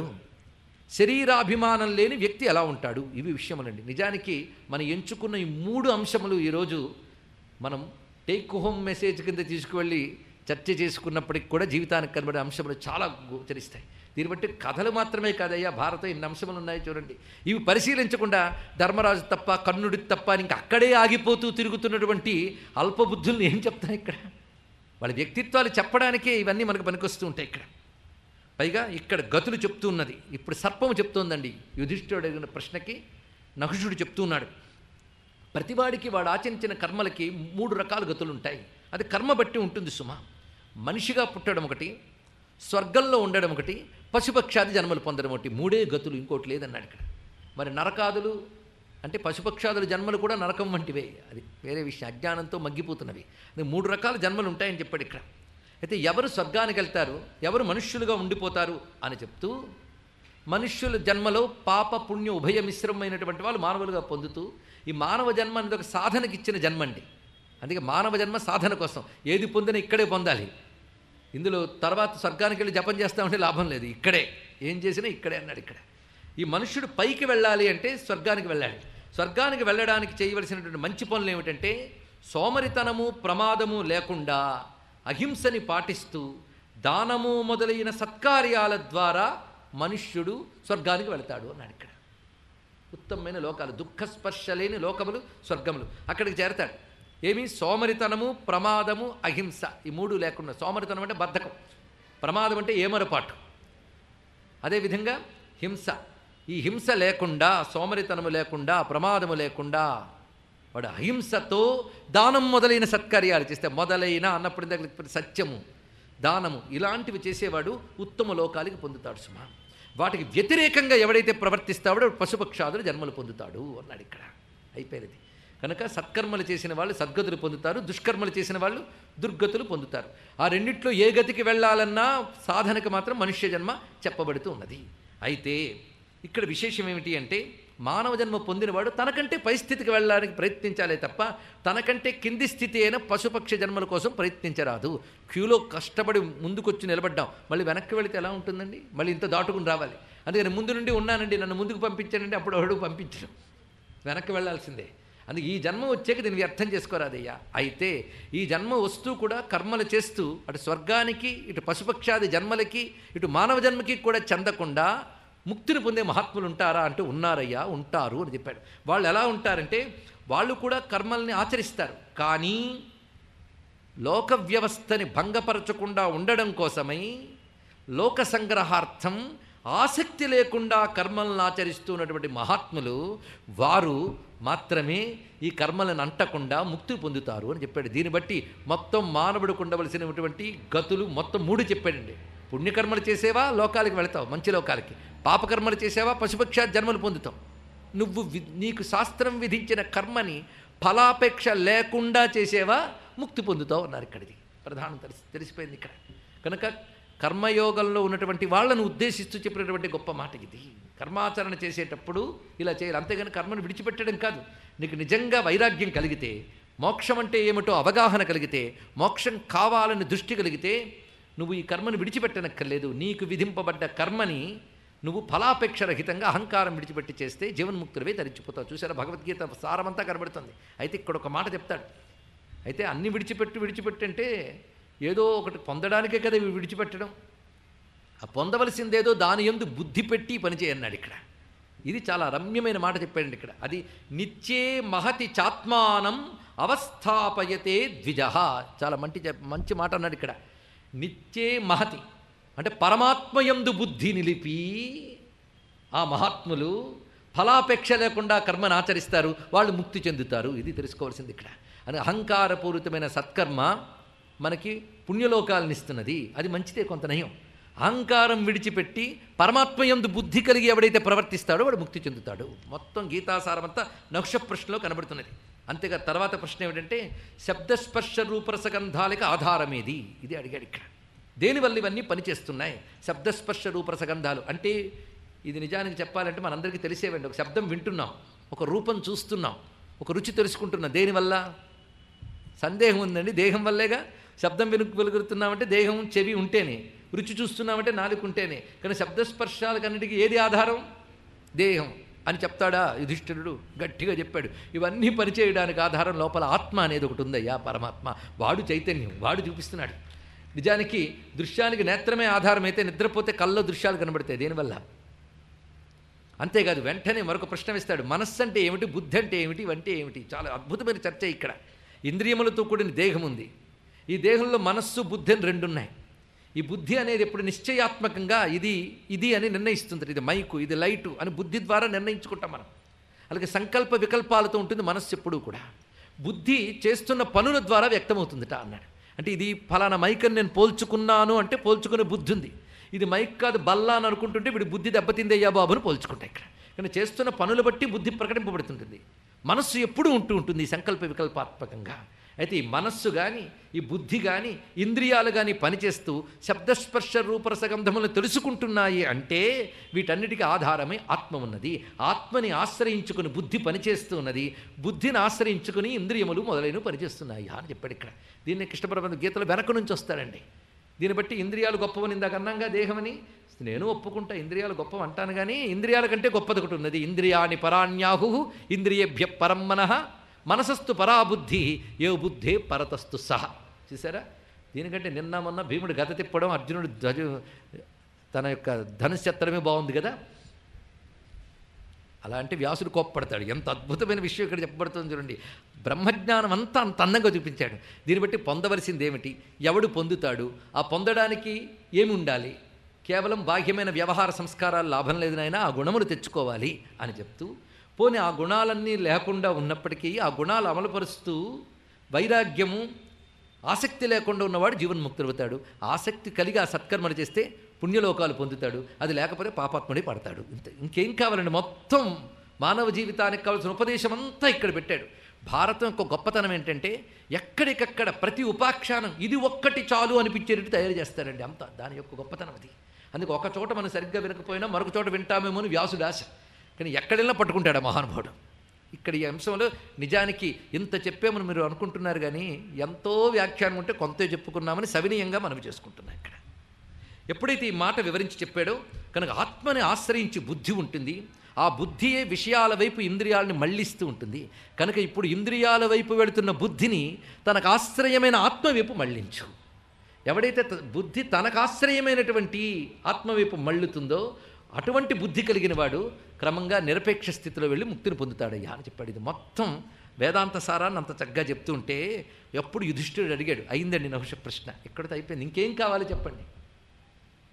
S1: శరీరాభిమానం లేని వ్యక్తి ఎలా ఉంటాడు ఇవి విషయములండి నిజానికి మనం ఎంచుకున్న ఈ మూడు అంశములు ఈరోజు మనం టేక్ హోమ్ మెసేజ్ కింద తీసుకువెళ్ళి చర్చ చేసుకున్నప్పటికి కూడా జీవితానికి కనబడే అంశములు చాలా గోచరిస్తాయి దీన్ని బట్టి కథలు మాత్రమే కాదయ్యా భారతం ఇన్ని అంశములు ఉన్నాయి చూడండి ఇవి పరిశీలించకుండా ధర్మరాజు తప్ప కర్ణుడి తప్ప అని ఇంకా అక్కడే ఆగిపోతూ తిరుగుతున్నటువంటి అల్పబుద్ధుల్ని ఏం చెప్తాయి ఇక్కడ వాళ్ళ వ్యక్తిత్వాలు చెప్పడానికే ఇవన్నీ మనకు పనికొస్తూ ఉంటాయి ఇక్కడ పైగా ఇక్కడ గతులు చెప్తూ ఉన్నది ఇప్పుడు సర్పము చెప్తోందండి యుధిష్ఠుడు అడిగిన ప్రశ్నకి నహుషుడు చెప్తున్నాడు ప్రతివాడికి వాడు ఆచరించిన కర్మలకి మూడు రకాల గతులు ఉంటాయి అది కర్మ బట్టి ఉంటుంది సుమ మనిషిగా పుట్టడం ఒకటి స్వర్గంలో ఉండడం ఒకటి పశుపక్షాది జన్మలు పొందడం ఒకటి మూడే గతులు ఇంకోటి లేదన్నాడు ఇక్కడ మరి నరకాదులు అంటే పశుపక్షాదుల జన్మలు కూడా నరకం వంటివే అది వేరే విషయం అజ్ఞానంతో మగ్గిపోతున్నవి అది మూడు రకాల జన్మలు ఉంటాయని చెప్పాడు ఇక్కడ అయితే ఎవరు స్వర్గానికి వెళ్తారు ఎవరు మనుష్యులుగా ఉండిపోతారు అని చెప్తూ మనుష్యుల జన్మలో పాప పుణ్య ఉభయ మిశ్రమమైనటువంటి వాళ్ళు మానవులుగా పొందుతూ ఈ మానవ జన్మ అనేది ఒక సాధనకి ఇచ్చిన జన్మ అండి అందుకే మానవ జన్మ సాధన కోసం ఏది పొందినా ఇక్కడే పొందాలి ఇందులో తర్వాత స్వర్గానికి వెళ్ళి జపం చేస్తామంటే లాభం లేదు ఇక్కడే ఏం చేసినా ఇక్కడే అన్నాడు ఇక్కడ ఈ మనుష్యుడు పైకి వెళ్ళాలి అంటే స్వర్గానికి వెళ్ళాలి స్వర్గానికి వెళ్ళడానికి చేయవలసినటువంటి మంచి పనులు ఏమిటంటే సోమరితనము ప్రమాదము లేకుండా అహింసని పాటిస్తూ దానము మొదలైన సత్కార్యాల ద్వారా మనుష్యుడు స్వర్గానికి వెళతాడు అన్నాడు ఇక్కడ ఉత్తమమైన లోకాలు దుఃఖస్పర్శ లేని లోకములు స్వర్గములు అక్కడికి చేరతాడు ఏమి సోమరితనము ప్రమాదము అహింస ఈ మూడు లేకుండా సోమరితనం అంటే బద్ధకం ప్రమాదం అంటే ఏమరపాటు అదేవిధంగా హింస ఈ హింస లేకుండా సోమరితనము లేకుండా ప్రమాదము లేకుండా వాడు అహింసతో దానం మొదలైన సత్కార్యాలు చేస్తే మొదలైన అన్నప్పుడు దగ్గర సత్యము దానము ఇలాంటివి చేసేవాడు ఉత్తమ లోకాలకి పొందుతాడు సుమా వాటికి వ్యతిరేకంగా ఎవడైతే ప్రవర్తిస్తాడో పశుపక్షాదులు జన్మలు పొందుతాడు అన్నాడు ఇక్కడ అయిపోయినది కనుక సత్కర్మలు చేసిన వాళ్ళు సద్గతులు పొందుతారు దుష్కర్మలు చేసిన వాళ్ళు దుర్గతులు పొందుతారు ఆ రెండిట్లో ఏ గతికి వెళ్ళాలన్నా సాధనకు మాత్రం మనుష్య జన్మ చెప్పబడుతూ ఉన్నది అయితే ఇక్కడ విశేషం ఏమిటి అంటే మానవ జన్మ పొందినవాడు తనకంటే పై స్థితికి వెళ్ళడానికి ప్రయత్నించాలే తప్ప తనకంటే కింది స్థితి అయిన పశుపక్షి జన్మల కోసం ప్రయత్నించరాదు క్యూలో కష్టపడి ముందుకొచ్చి నిలబడ్డాం మళ్ళీ వెనక్కి వెళితే ఎలా ఉంటుందండి మళ్ళీ ఇంత దాటుకుని రావాలి అందుకని ముందు నుండి ఉన్నానండి నన్ను ముందుకు పంపించానండి అప్పుడు అడుగు పంపించడం వెనక్కి వెళ్ళాల్సిందే అందుకే ఈ జన్మ వచ్చాక దీన్ని వ్యర్థం చేసుకోరాదయ్యా అయితే ఈ జన్మ వస్తూ కూడా కర్మలు చేస్తూ అటు స్వర్గానికి ఇటు పశుపక్షాది జన్మలకి ఇటు మానవ జన్మకి కూడా చెందకుండా ముక్తిని పొందే మహాత్ములు ఉంటారా అంటే ఉన్నారయ్యా ఉంటారు అని చెప్పాడు వాళ్ళు ఎలా ఉంటారంటే వాళ్ళు కూడా కర్మల్ని ఆచరిస్తారు కానీ లోక వ్యవస్థని భంగపరచకుండా ఉండడం కోసమై లోక సంగ్రహార్థం ఆసక్తి లేకుండా కర్మలను ఆచరిస్తున్నటువంటి మహాత్ములు వారు మాత్రమే ఈ కర్మలను అంటకుండా ముక్తి పొందుతారు అని చెప్పాడు దీన్ని బట్టి మొత్తం మానవుడికి ఉండవలసినటువంటి గతులు మొత్తం మూడు చెప్పాడండి పుణ్యకర్మలు చేసేవా లోకాలకి వెళతావు మంచి లోకాలకి పాపకర్మలు చేసేవా పశుపక్ష జన్మలు పొందుతావు నువ్వు వి- నీకు శాస్త్రం విధించిన కర్మని ఫలాపేక్ష లేకుండా చేసేవా ముక్తి పొందుతావు అన్నారు ఇక్కడిది ప్రధానం తెలిసి తెలిసిపోయింది ఇక్కడ కనుక కర్మయోగంలో ఉన్నటువంటి వాళ్ళను ఉద్దేశిస్తూ చెప్పినటువంటి గొప్ప మాట ఇది కర్మాచరణ చేసేటప్పుడు ఇలా చేయాలి అంతేగాని కర్మను విడిచిపెట్టడం కాదు నీకు నిజంగా వైరాగ్యం కలిగితే మోక్షం అంటే ఏమిటో అవగాహన కలిగితే మోక్షం కావాలని దృష్టి కలిగితే నువ్వు ఈ కర్మను విడిచిపెట్టనక్కర్లేదు నీకు విధింపబడ్డ కర్మని నువ్వు ఫలాపేక్ష రహితంగా అహంకారం విడిచిపెట్టి చేస్తే జీవన్ముక్తులవే ధరించిపోతావు చూసారా భగవద్గీత సారమంతా కనబడుతుంది అయితే ఇక్కడ ఒక మాట చెప్తాడు అయితే అన్ని విడిచిపెట్టి విడిచిపెట్టి అంటే ఏదో ఒకటి పొందడానికే కదా ఇవి విడిచిపెట్టడం ఆ పొందవలసిందేదో దాని ఎందు బుద్ధి పెట్టి పనిచేయన్నాడు ఇక్కడ ఇది చాలా రమ్యమైన మాట చెప్పాడండి ఇక్కడ అది నిత్యే మహతి చాత్మానం అవస్థాపయతే ద్విజ చాలా మంచి చెప్- మంచి మాట అన్నాడు ఇక్కడ నిత్యే మహతి అంటే పరమాత్మయందు బుద్ధి నిలిపి ఆ మహాత్ములు ఫలాపేక్ష లేకుండా కర్మను ఆచరిస్తారు వాళ్ళు ముక్తి చెందుతారు ఇది తెలుసుకోవాల్సింది ఇక్కడ అని అహంకారపూరితమైన సత్కర్మ మనకి పుణ్యలోకాలను ఇస్తున్నది అది మంచిదే కొంత నయం అహంకారం విడిచిపెట్టి పరమాత్మయందు బుద్ధి కలిగి ఎవడైతే ప్రవర్తిస్తాడో వాడు ముక్తి చెందుతాడు మొత్తం గీతాసారమంతా నక్ష ప్రశ్నలో కనబడుతున్నది అంతేగా తర్వాత ప్రశ్న ఏమిటంటే శబ్దస్పర్శ రూపరసగంధాలకి ఆధారమేది ఇది అడిగాడు ఇక్కడ దేనివల్ల ఇవన్నీ పనిచేస్తున్నాయి శబ్దస్పర్శ రూపరసగంధాలు అంటే ఇది నిజానికి చెప్పాలంటే మనందరికీ తెలిసేవండి ఒక శబ్దం వింటున్నాం ఒక రూపం చూస్తున్నాం ఒక రుచి తెలుసుకుంటున్నాం దేనివల్ల సందేహం ఉందండి దేహం వల్లేగా శబ్దం వెనుక వెలుగుతున్నామంటే దేహం చెవి ఉంటేనే రుచి చూస్తున్నామంటే నాలుగు ఉంటేనే కానీ శబ్దస్పర్శాలకన్నిటికీ ఏది ఆధారం దేహం అని చెప్తాడా యుధిష్ఠిరుడు గట్టిగా చెప్పాడు ఇవన్నీ పనిచేయడానికి ఆధారం లోపల ఆత్మ అనేది ఒకటి ఉందయ్యా పరమాత్మ వాడు చైతన్యం వాడు చూపిస్తున్నాడు నిజానికి దృశ్యానికి నేత్రమే ఆధారమైతే నిద్రపోతే కళ్ళలో దృశ్యాలు కనబడతాయి దేనివల్ల అంతేకాదు వెంటనే మరొక ప్రశ్న వేస్తాడు మనస్సు అంటే ఏమిటి బుద్ధి అంటే ఏమిటి ఇవంటే ఏమిటి చాలా అద్భుతమైన చర్చ ఇక్కడ ఇంద్రియములతో కూడిన దేహం ఉంది ఈ దేహంలో మనస్సు బుద్ధి అని రెండు ఉన్నాయి ఈ బుద్ధి అనేది ఎప్పుడు నిశ్చయాత్మకంగా ఇది ఇది అని నిర్ణయిస్తుంది ఇది మైకు ఇది లైటు అని బుద్ధి ద్వారా నిర్ణయించుకుంటాం మనం అలాగే సంకల్ప వికల్పాలతో ఉంటుంది మనస్సు ఎప్పుడూ కూడా బుద్ధి చేస్తున్న పనుల ద్వారా వ్యక్తమవుతుందిట అన్నాడు అంటే ఇది ఫలానా మైక్ అని నేను పోల్చుకున్నాను అంటే పోల్చుకునే బుద్ధి ఉంది ఇది మైక్ కాదు బల్ల అని అనుకుంటుంటే వీడి బుద్ధి దెబ్బతిందయ్యా బాబు అని పోల్చుకుంటా ఇక్కడ కానీ చేస్తున్న పనులు బట్టి బుద్ధి ప్రకటింపబడుతుంటుంది మనస్సు ఎప్పుడూ ఉంటూ ఉంటుంది ఈ సంకల్ప వికల్పాత్మకంగా అయితే ఈ మనస్సు కానీ ఈ బుద్ధి కానీ ఇంద్రియాలు కానీ పనిచేస్తూ శబ్దస్పర్శ రూపరసగంధములను తెలుసుకుంటున్నాయి అంటే వీటన్నిటికీ ఆధారమై ఆత్మ ఉన్నది ఆత్మని ఆశ్రయించుకుని బుద్ధి పనిచేస్తూ ఉన్నది బుద్ధిని ఆశ్రయించుకుని ఇంద్రియములు మొదలైనవి పనిచేస్తున్నాయి అని చెప్పాడు ఇక్కడ దీన్ని కృష్ణపరమ గీతలు వెనక నుంచి వస్తాడండి దీన్ని బట్టి ఇంద్రియాలు గొప్పవని ఇందాక అన్నాగా దేహమని నేను ఒప్పుకుంటా ఇంద్రియాలు గొప్పవి అంటాను కానీ ఇంద్రియాల కంటే గొప్పది ఒకటి ఉన్నది ఇంద్రియాని పరాణ్యాహు ఇంద్రియభ్య పరం మనః మనసస్తు పరాబుద్ధి ఏ బుద్ధే పరతస్తు సహ చూసారా దీనికంటే నిన్న మొన్న భీముడు గత తిప్పడం అర్జునుడు ధ్వజ తన యొక్క ధనుశ్చత్రమే బాగుంది కదా అలా అంటే వ్యాసుడు కోప్పడతాడు ఎంత అద్భుతమైన విషయం ఇక్కడ చెప్పబడుతుంది చూడండి బ్రహ్మజ్ఞానం అంతా అంత అందంగా చూపించాడు దీన్ని బట్టి పొందవలసింది ఏమిటి ఎవడు పొందుతాడు ఆ పొందడానికి ఏమి ఉండాలి కేవలం బాహ్యమైన వ్యవహార సంస్కారాలు లాభం లేదు నాయనా ఆ గుణములు తెచ్చుకోవాలి అని చెప్తూ పోనీ ఆ గుణాలన్నీ లేకుండా ఉన్నప్పటికీ ఆ గుణాలు అమలుపరుస్తూ వైరాగ్యము ఆసక్తి లేకుండా ఉన్నవాడు జీవన్ముక్తుడవుతాడు ఆసక్తి కలిగి ఆ సత్కర్మలు చేస్తే పుణ్యలోకాలు పొందుతాడు అది లేకపోతే పాపాత్ముడే పడతాడు ఇంత ఇంకేం కావాలండి మొత్తం మానవ జీవితానికి కావాల్సిన ఉపదేశం అంతా ఇక్కడ పెట్టాడు భారతం యొక్క గొప్పతనం ఏంటంటే ఎక్కడికక్కడ ప్రతి ఉపాఖ్యానం ఇది ఒక్కటి చాలు అనిపించేటట్టు తయారు చేస్తారండి అంత దాని యొక్క గొప్పతనం అది అందుకే ఒక చోట మనం సరిగ్గా వినకపోయినా మరొక చోట వింటామేమో అని వ్యాసుడు ఆశ కానీ ఎక్కడెళ్ళినా పట్టుకుంటాడు ఆ మహానుభావుడు ఇక్కడ ఈ అంశంలో నిజానికి ఇంత చెప్పామని మీరు అనుకుంటున్నారు కానీ ఎంతో వ్యాఖ్యానం ఉంటే కొంతే చెప్పుకున్నామని సవినీయంగా మనం చేసుకుంటున్నాం ఇక్కడ ఎప్పుడైతే ఈ మాట వివరించి చెప్పాడో కనుక ఆత్మని ఆశ్రయించి బుద్ధి ఉంటుంది ఆ బుద్ధియే విషయాల వైపు ఇంద్రియాలని మళ్ళిస్తూ ఉంటుంది కనుక ఇప్పుడు ఇంద్రియాల వైపు వెళుతున్న బుద్ధిని తనకు ఆశ్రయమైన ఆత్మ వైపు మళ్ళించు ఎవడైతే త- బుద్ధి తనకు ఆశ్రయమైనటువంటి ఆత్మ వైపు మళ్ళుతుందో అటువంటి బుద్ధి కలిగిన వాడు క్రమంగా నిరపేక్ష స్థితిలో వెళ్ళి ముక్తిని పొందుతాడయ్యా అని చెప్పాడు ఇది మొత్తం వేదాంత సారాన్ని అంత చక్కగా చెప్తూ ఉంటే ఎప్పుడు యుధిష్ఠిరుడు అడిగాడు అయిందండి నహుష ప్రశ్న ఇక్కడితో అయిపోయింది ఇంకేం కావాలి చెప్పండి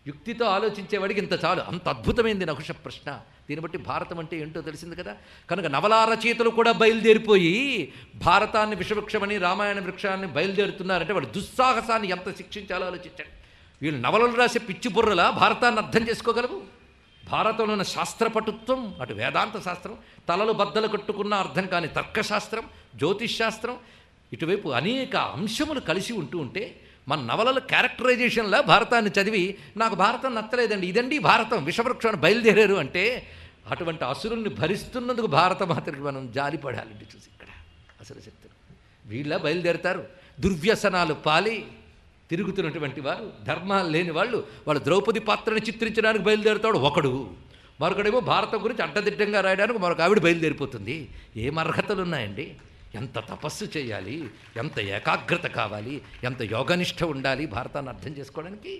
S1: యుక్తితో ఆలోచించేవాడికి ఇంత చాలు అంత అద్భుతమైంది నకుష ప్రశ్న దీన్ని బట్టి భారతం అంటే ఏంటో తెలిసింది కదా కనుక నవలా రచయితలు కూడా బయలుదేరిపోయి భారతాన్ని విషవృక్షమని రామాయణ వృక్షాన్ని బయలుదేరుతున్నారంటే వాడు దుస్సాహసాన్ని ఎంత శిక్షించాలో ఆలోచించండి వీళ్ళు నవలలు రాసే పిచ్చి బుర్రలా భారతాన్ని అర్థం చేసుకోగలవు భారతంలో ఉన్న శాస్త్రపటుత్వం అటు వేదాంత శాస్త్రం తలలు బద్దలు కట్టుకున్న అర్థం కాని తర్కశాస్త్రం జ్యోతిష్ శాస్త్రం ఇటువైపు అనేక అంశములు కలిసి ఉంటూ ఉంటే మన నవలల క్యారెక్టరైజేషన్లా భారతాన్ని చదివి నాకు భారతం నచ్చలేదండి ఇదండి భారతం విషవృక్షాన్ని బయలుదేరారు అంటే అటువంటి అసురుల్ని భరిస్తున్నందుకు భారత మాతరికి మనం జాలిపడాలండి చూసి ఇక్కడ అసలు శక్తులు వీళ్ళ బయలుదేరతారు దుర్వ్యసనాలు పాలి తిరుగుతున్నటువంటి వారు ధర్మాలు లేని వాళ్ళు వాళ్ళు ద్రౌపది పాత్రని చిత్రించడానికి బయలుదేరుతాడు ఒకడు మరొకడేమో భారతం గురించి అడ్డదిడ్డంగా రాయడానికి మరొక ఆవిడ బయలుదేరిపోతుంది ఏం అర్హతలు ఉన్నాయండి ఎంత తపస్సు చేయాలి ఎంత ఏకాగ్రత కావాలి ఎంత యోగనిష్ట ఉండాలి భారతాన్ని అర్థం చేసుకోవడానికి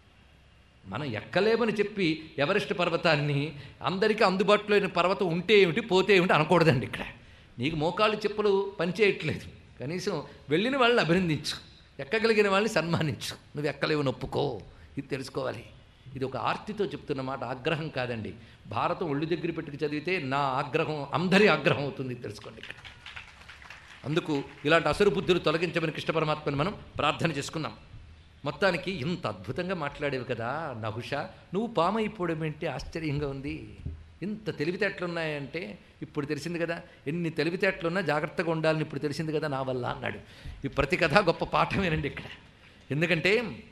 S1: మనం ఎక్కలేమని చెప్పి ఎవరెస్ట్ పర్వతాన్ని అందరికీ అందుబాటులో లేని పర్వతం ఉంటే ఏమిటి పోతే ఏమిటి అనకూడదండి ఇక్కడ నీకు మోకాళ్ళు చెప్పులు పనిచేయట్లేదు కనీసం వెళ్ళిన వాళ్ళని అభినందించు ఎక్కగలిగిన వాళ్ళని సన్మానించు నువ్వు ఎక్కలేవు నొప్పుకో ఇది తెలుసుకోవాలి ఇది ఒక ఆర్తితో చెప్తున్న మాట ఆగ్రహం కాదండి భారతం ఒళ్ళు దగ్గర పెట్టుకు చదివితే నా ఆగ్రహం అందరి ఆగ్రహం అవుతుంది తెలుసుకోండి ఇక్కడ అందుకు ఇలాంటి అసురు బుద్ధులు తొలగించమని కృష్ణ పరమాత్మని మనం ప్రార్థన చేసుకున్నాం మొత్తానికి ఇంత అద్భుతంగా మాట్లాడేవి కదా నహుష నువ్వు పామైపోవడం ఏంటి ఆశ్చర్యంగా ఉంది ఇంత తెలివితేటలున్నాయంటే ఇప్పుడు తెలిసింది కదా ఎన్ని తెలివితేటలున్నా జాగ్రత్తగా ఉండాలని ఇప్పుడు తెలిసింది కదా నా వల్ల అన్నాడు ఈ ప్రతి కథ గొప్ప పాఠమేనండి ఇక్కడ ఎందుకంటే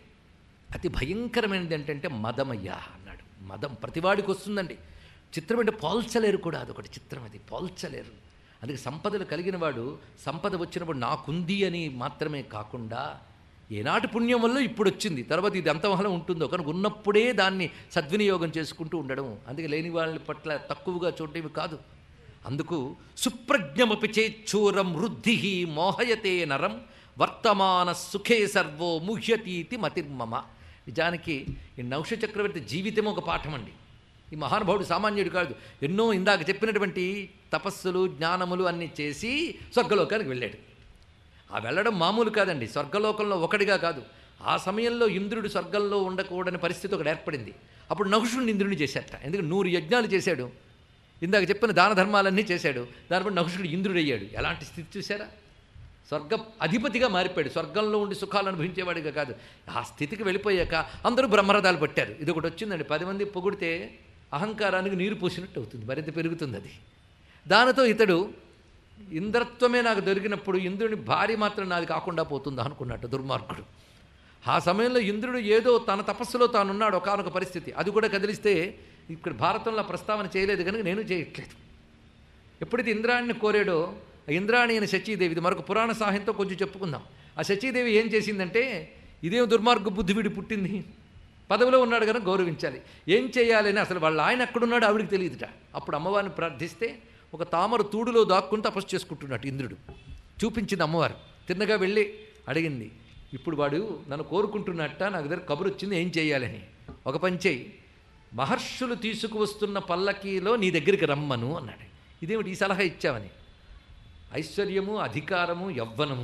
S1: అతి భయంకరమైనది ఏంటంటే మదమయ్యా అన్నాడు మదం ప్రతివాడికి వస్తుందండి చిత్రం అంటే పోల్చలేరు కూడా అదొకటి చిత్రం అది పోల్చలేరు అందుకే సంపదలు కలిగిన వాడు సంపద వచ్చినప్పుడు నాకుంది అని మాత్రమే కాకుండా ఏనాటి పుణ్యం వల్ల ఇప్పుడు వచ్చింది తర్వాత ఇది ఎంతవల్ల ఉంటుందో కనుక ఉన్నప్పుడే దాన్ని సద్వినియోగం చేసుకుంటూ ఉండడం అందుకే లేని వాళ్ళ పట్ల తక్కువగా చూడటం కాదు అందుకు సుప్రజ్ఞమపి చేచ్చూరం వృద్ధి మోహయతే నరం వర్తమాన సుఖే సర్వో ముహ్యతీతి మతిర్మమ నిజానికి ఈ నౌష చక్రవర్తి జీవితం ఒక పాఠం అండి ఈ మహానుభావుడు సామాన్యుడు కాదు ఎన్నో ఇందాక చెప్పినటువంటి తపస్సులు జ్ఞానములు అన్నీ చేసి స్వర్గలోకానికి వెళ్ళాడు ఆ వెళ్ళడం మామూలు కాదండి స్వర్గలోకంలో ఒకటిగా కాదు ఆ సమయంలో ఇంద్రుడు స్వర్గంలో ఉండకూడని పరిస్థితి ఒకటి ఏర్పడింది అప్పుడు నహుషుడిని ఇంద్రుడిని చేశాట ఎందుకంటే నూరు యజ్ఞాలు చేశాడు ఇందాక చెప్పిన దాన ధర్మాలన్నీ చేశాడు దానిపై నహుషుడు ఇంద్రుడయ్యాడు ఎలాంటి స్థితి చూశారా స్వర్గ అధిపతిగా మారిపోయాడు స్వర్గంలో ఉండి సుఖాలు అనుభవించేవాడిగా కాదు ఆ స్థితికి వెళ్ళిపోయాక అందరూ బ్రహ్మరథాలు పట్టారు ఇది ఒకటి వచ్చిందండి పది మంది పొగిడితే అహంకారానికి నీరు పోసినట్టు అవుతుంది మరింత పెరుగుతుంది అది దానితో ఇతడు ఇంద్రత్వమే నాకు దొరికినప్పుడు ఇంద్రుని భార్య మాత్రం నాది కాకుండా పోతుందా అనుకున్నట్టు దుర్మార్గుడు ఆ సమయంలో ఇంద్రుడు ఏదో తన తపస్సులో తానున్నాడు ఒకనొక పరిస్థితి అది కూడా కదిలిస్తే ఇక్కడ భారతంలో ప్రస్తావన చేయలేదు కనుక నేను చేయట్లేదు ఎప్పుడైతే ఇంద్రాణిని కోరాడో ఆ ఇంద్రాణి అని శచీదేవి ఇది మరొక పురాణ సాహిత్యంతో కొంచెం చెప్పుకుందాం ఆ శచీదేవి ఏం చేసిందంటే ఇదేం దుర్మార్గ బుద్ధి వీడి పుట్టింది పదవిలో ఉన్నాడు కనుక గౌరవించాలి ఏం చేయాలని అసలు వాళ్ళ ఆయన ఎక్కడున్నాడో ఆవిడికి తెలియదుట అప్పుడు అమ్మవారిని ప్రార్థిస్తే ఒక తామర తూడులో దాక్కుని తపస్సు చేసుకుంటున్నాడు ఇంద్రుడు చూపించింది అమ్మవారు తిన్నగా వెళ్ళి అడిగింది ఇప్పుడు వాడు నన్ను కోరుకుంటున్నట్ట నాకు దగ్గర కబురు వచ్చింది ఏం చేయాలని ఒక పని చేయి మహర్షులు తీసుకువస్తున్న పల్లకీలో నీ దగ్గరికి రమ్మను అన్నాడు ఇదేమిటి ఈ సలహా ఇచ్చావని ఐశ్వర్యము అధికారము యవ్వనము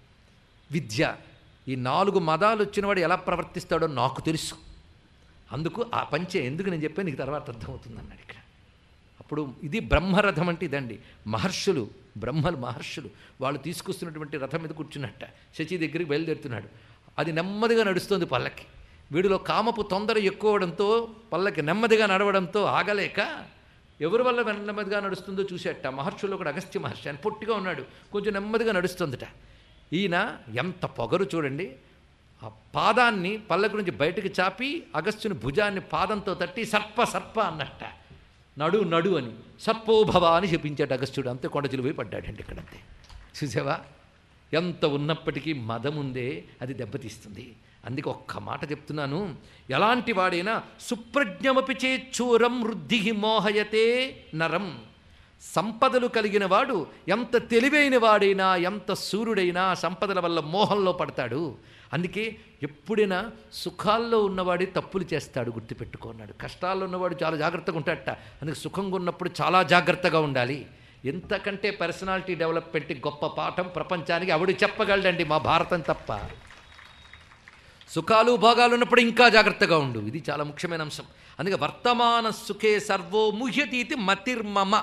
S1: విద్య ఈ నాలుగు మదాలు వచ్చినవాడు ఎలా ప్రవర్తిస్తాడో నాకు తెలుసు అందుకు ఆ పంచే ఎందుకు నేను చెప్పాను నీకు తర్వాత అర్థమవుతుంది అన్నాడు ఇక్కడ అప్పుడు ఇది బ్రహ్మరథం అంటే ఇదండి మహర్షులు బ్రహ్మలు మహర్షులు వాళ్ళు తీసుకొస్తున్నటువంటి రథం మీద కూర్చున్నట్ట శచి దగ్గరికి బయలుదేరుతున్నాడు అది నెమ్మదిగా నడుస్తుంది పల్లకి వీడిలో కామపు తొందర ఎక్కువడంతో పల్లకి నెమ్మదిగా నడవడంతో ఆగలేక ఎవరి వల్ల నెమ్మదిగా నడుస్తుందో చూసేట మహర్షుల్లో కూడా అగస్త్య మహర్షి అని పొట్టిగా ఉన్నాడు కొంచెం నెమ్మదిగా నడుస్తుందట ఈయన ఎంత పొగరు చూడండి ఆ పాదాన్ని పల్లకి నుంచి బయటకు చాపి అగస్త్యుని భుజాన్ని పాదంతో తట్టి సర్ప సర్ప అన్నట్ట నడు నడు అని సర్పోభవ అని చెప్పించాడు అగస్త్యుడు అంతే కొండచిలు పోయి పడ్డాడండి ఇక్కడంతే చూసావా ఎంత ఉన్నప్పటికీ మదం ఉందే అది దెబ్బతీస్తుంది అందుకే ఒక్క మాట చెప్తున్నాను ఎలాంటి వాడైనా సుప్రజ్ఞమపి చేచ్చూరం వృద్ధి మోహయతే నరం సంపదలు కలిగిన వాడు ఎంత తెలివైన వాడైనా ఎంత సూర్యుడైనా సంపదల వల్ల మోహంలో పడతాడు అందుకే ఎప్పుడైనా సుఖాల్లో ఉన్నవాడే తప్పులు చేస్తాడు గుర్తుపెట్టుకున్నాడు కష్టాల్లో ఉన్నవాడు చాలా జాగ్రత్తగా ఉంటాడట అందుకే సుఖంగా ఉన్నప్పుడు చాలా జాగ్రత్తగా ఉండాలి ఎంతకంటే పర్సనాలిటీ డెవలప్మెంట్ గొప్ప పాఠం ప్రపంచానికి ఆవిడ చెప్పగలడండి మా భారతం తప్ప సుఖాలు భోగాలు ఉన్నప్పుడు ఇంకా జాగ్రత్తగా ఉండు ఇది చాలా ముఖ్యమైన అంశం అందుకే వర్తమాన సుఖే సర్వో ముహ్యతీతి మతిర్మమ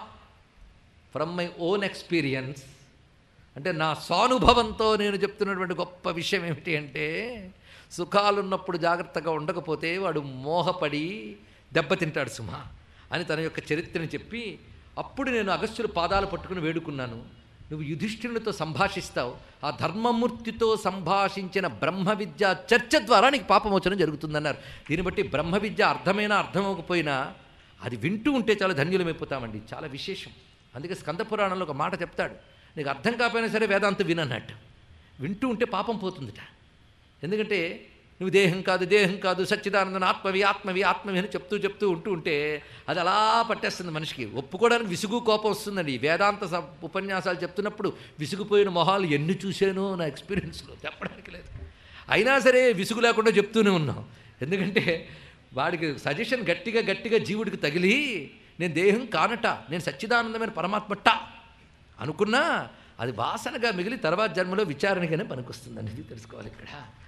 S1: ఫ్రమ్ మై ఓన్ ఎక్స్పీరియన్స్ అంటే నా స్వానుభవంతో నేను చెప్తున్నటువంటి గొప్ప విషయం ఏమిటి అంటే సుఖాలున్నప్పుడు జాగ్రత్తగా ఉండకపోతే వాడు మోహపడి దెబ్బతింటాడు సుమా అని తన యొక్క చరిత్రను చెప్పి అప్పుడు నేను అగస్త్యుల పాదాలు పట్టుకుని వేడుకున్నాను నువ్వు యుధిష్ఠిరునితో సంభాషిస్తావు ఆ ధర్మమూర్తితో సంభాషించిన బ్రహ్మ విద్య చర్చ ద్వారా నీకు పాపమోచనం జరుగుతుందన్నారు దీన్ని బట్టి బ్రహ్మ విద్య అర్థమైనా అర్థమవకపోయినా అది వింటూ ఉంటే చాలా ధన్యులమైపోతామండి చాలా విశేషం అందుకే స్కంద పురాణంలో ఒక మాట చెప్తాడు నీకు అర్థం కాకపోయినా సరే వేదాంతం వినన్నట్టు వింటూ ఉంటే పాపం పోతుందిట ఎందుకంటే నువ్వు దేహం కాదు దేహం కాదు సచ్చిదానందన ఆత్మవి ఆత్మవి ఆత్మవి అని చెప్తూ చెప్తూ ఉంటూ ఉంటే అది అలా పట్టేస్తుంది మనిషికి ఒప్పుకోవడానికి విసుగు కోపం వస్తుందండి ఈ వేదాంత స- ఉపన్యాసాలు చెప్తున్నప్పుడు విసుగుపోయిన మొహాలు ఎన్ని చూశానో నా ఎక్స్పీరియన్స్లో చెప్పడానికి లేదు అయినా సరే విసుగు లేకుండా చెప్తూనే ఉన్నాం ఎందుకంటే వాడికి సజెషన్ గట్టిగా గట్టిగా జీవుడికి తగిలి నేను దేహం కానట నేను సచ్చిదానందమైన పరమాత్మట అనుకున్నా అది వాసనగా మిగిలి తర్వాత జన్మలో విచారణగానే పనికొస్తుంది అనేది తెలుసుకోవాలి ఇక్కడ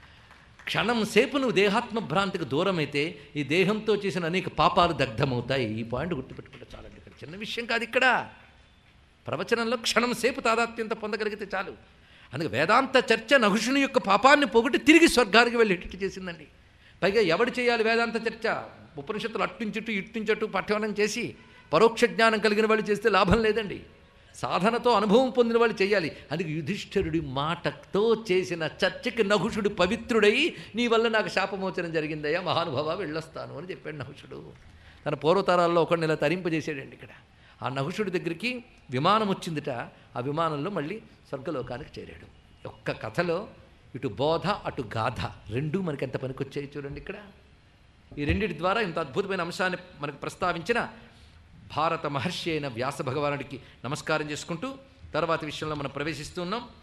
S1: క్షణం సేపు నువ్వు దేహాత్మ భ్రాంతికి దూరమైతే ఈ దేహంతో చేసిన అనేక పాపాలు దగ్ధమవుతాయి ఈ పాయింట్ గుర్తుపెట్టుకుంటే చాలండి ఇక్కడ చిన్న విషయం కాదు ఇక్కడ ప్రవచనంలో క్షణం సేపు తాదాత్మ్యంతో పొందగలిగితే చాలు అందుకే వేదాంత చర్చ నహుషుని యొక్క పాపాన్ని పోగొట్టి తిరిగి స్వర్గానికి వెళ్ళేటట్టు చేసిందండి పైగా ఎవడు చేయాలి వేదాంత చర్చ ఉపనిషత్తులు అట్టించుట్టు ఇట్టించట్టు పఠనం చేసి పరోక్ష జ్ఞానం కలిగిన వాళ్ళు చేస్తే లాభం లేదండి సాధనతో అనుభవం పొందిన వాళ్ళు చేయాలి అందుకే యుధిష్ఠిరుడి మాటతో చేసిన చర్చకి నహుషుడు పవిత్రుడై నీ వల్ల నాకు శాపమోచనం జరిగిందయ్యా మహానుభావ వెళ్ళొస్తాను అని చెప్పాడు నహుషుడు తన పూర్వతరాల్లో ఒకడిని ఇలా తరింపజేసాడండి ఇక్కడ ఆ నహుషుడి దగ్గరికి విమానం వచ్చిందిట ఆ విమానంలో మళ్ళీ స్వర్గలోకానికి చేరాడు ఒక్క కథలో ఇటు బోధ అటు గాథ రెండూ మనకి ఎంత పనికొచ్చాయి చూడండి ఇక్కడ ఈ రెండిటి ద్వారా ఇంత అద్భుతమైన అంశాన్ని మనకు ప్రస్తావించిన భారత మహర్షి అయిన వ్యాస భగవానుడికి నమస్కారం చేసుకుంటూ తర్వాత విషయంలో మనం ప్రవేశిస్తున్నాం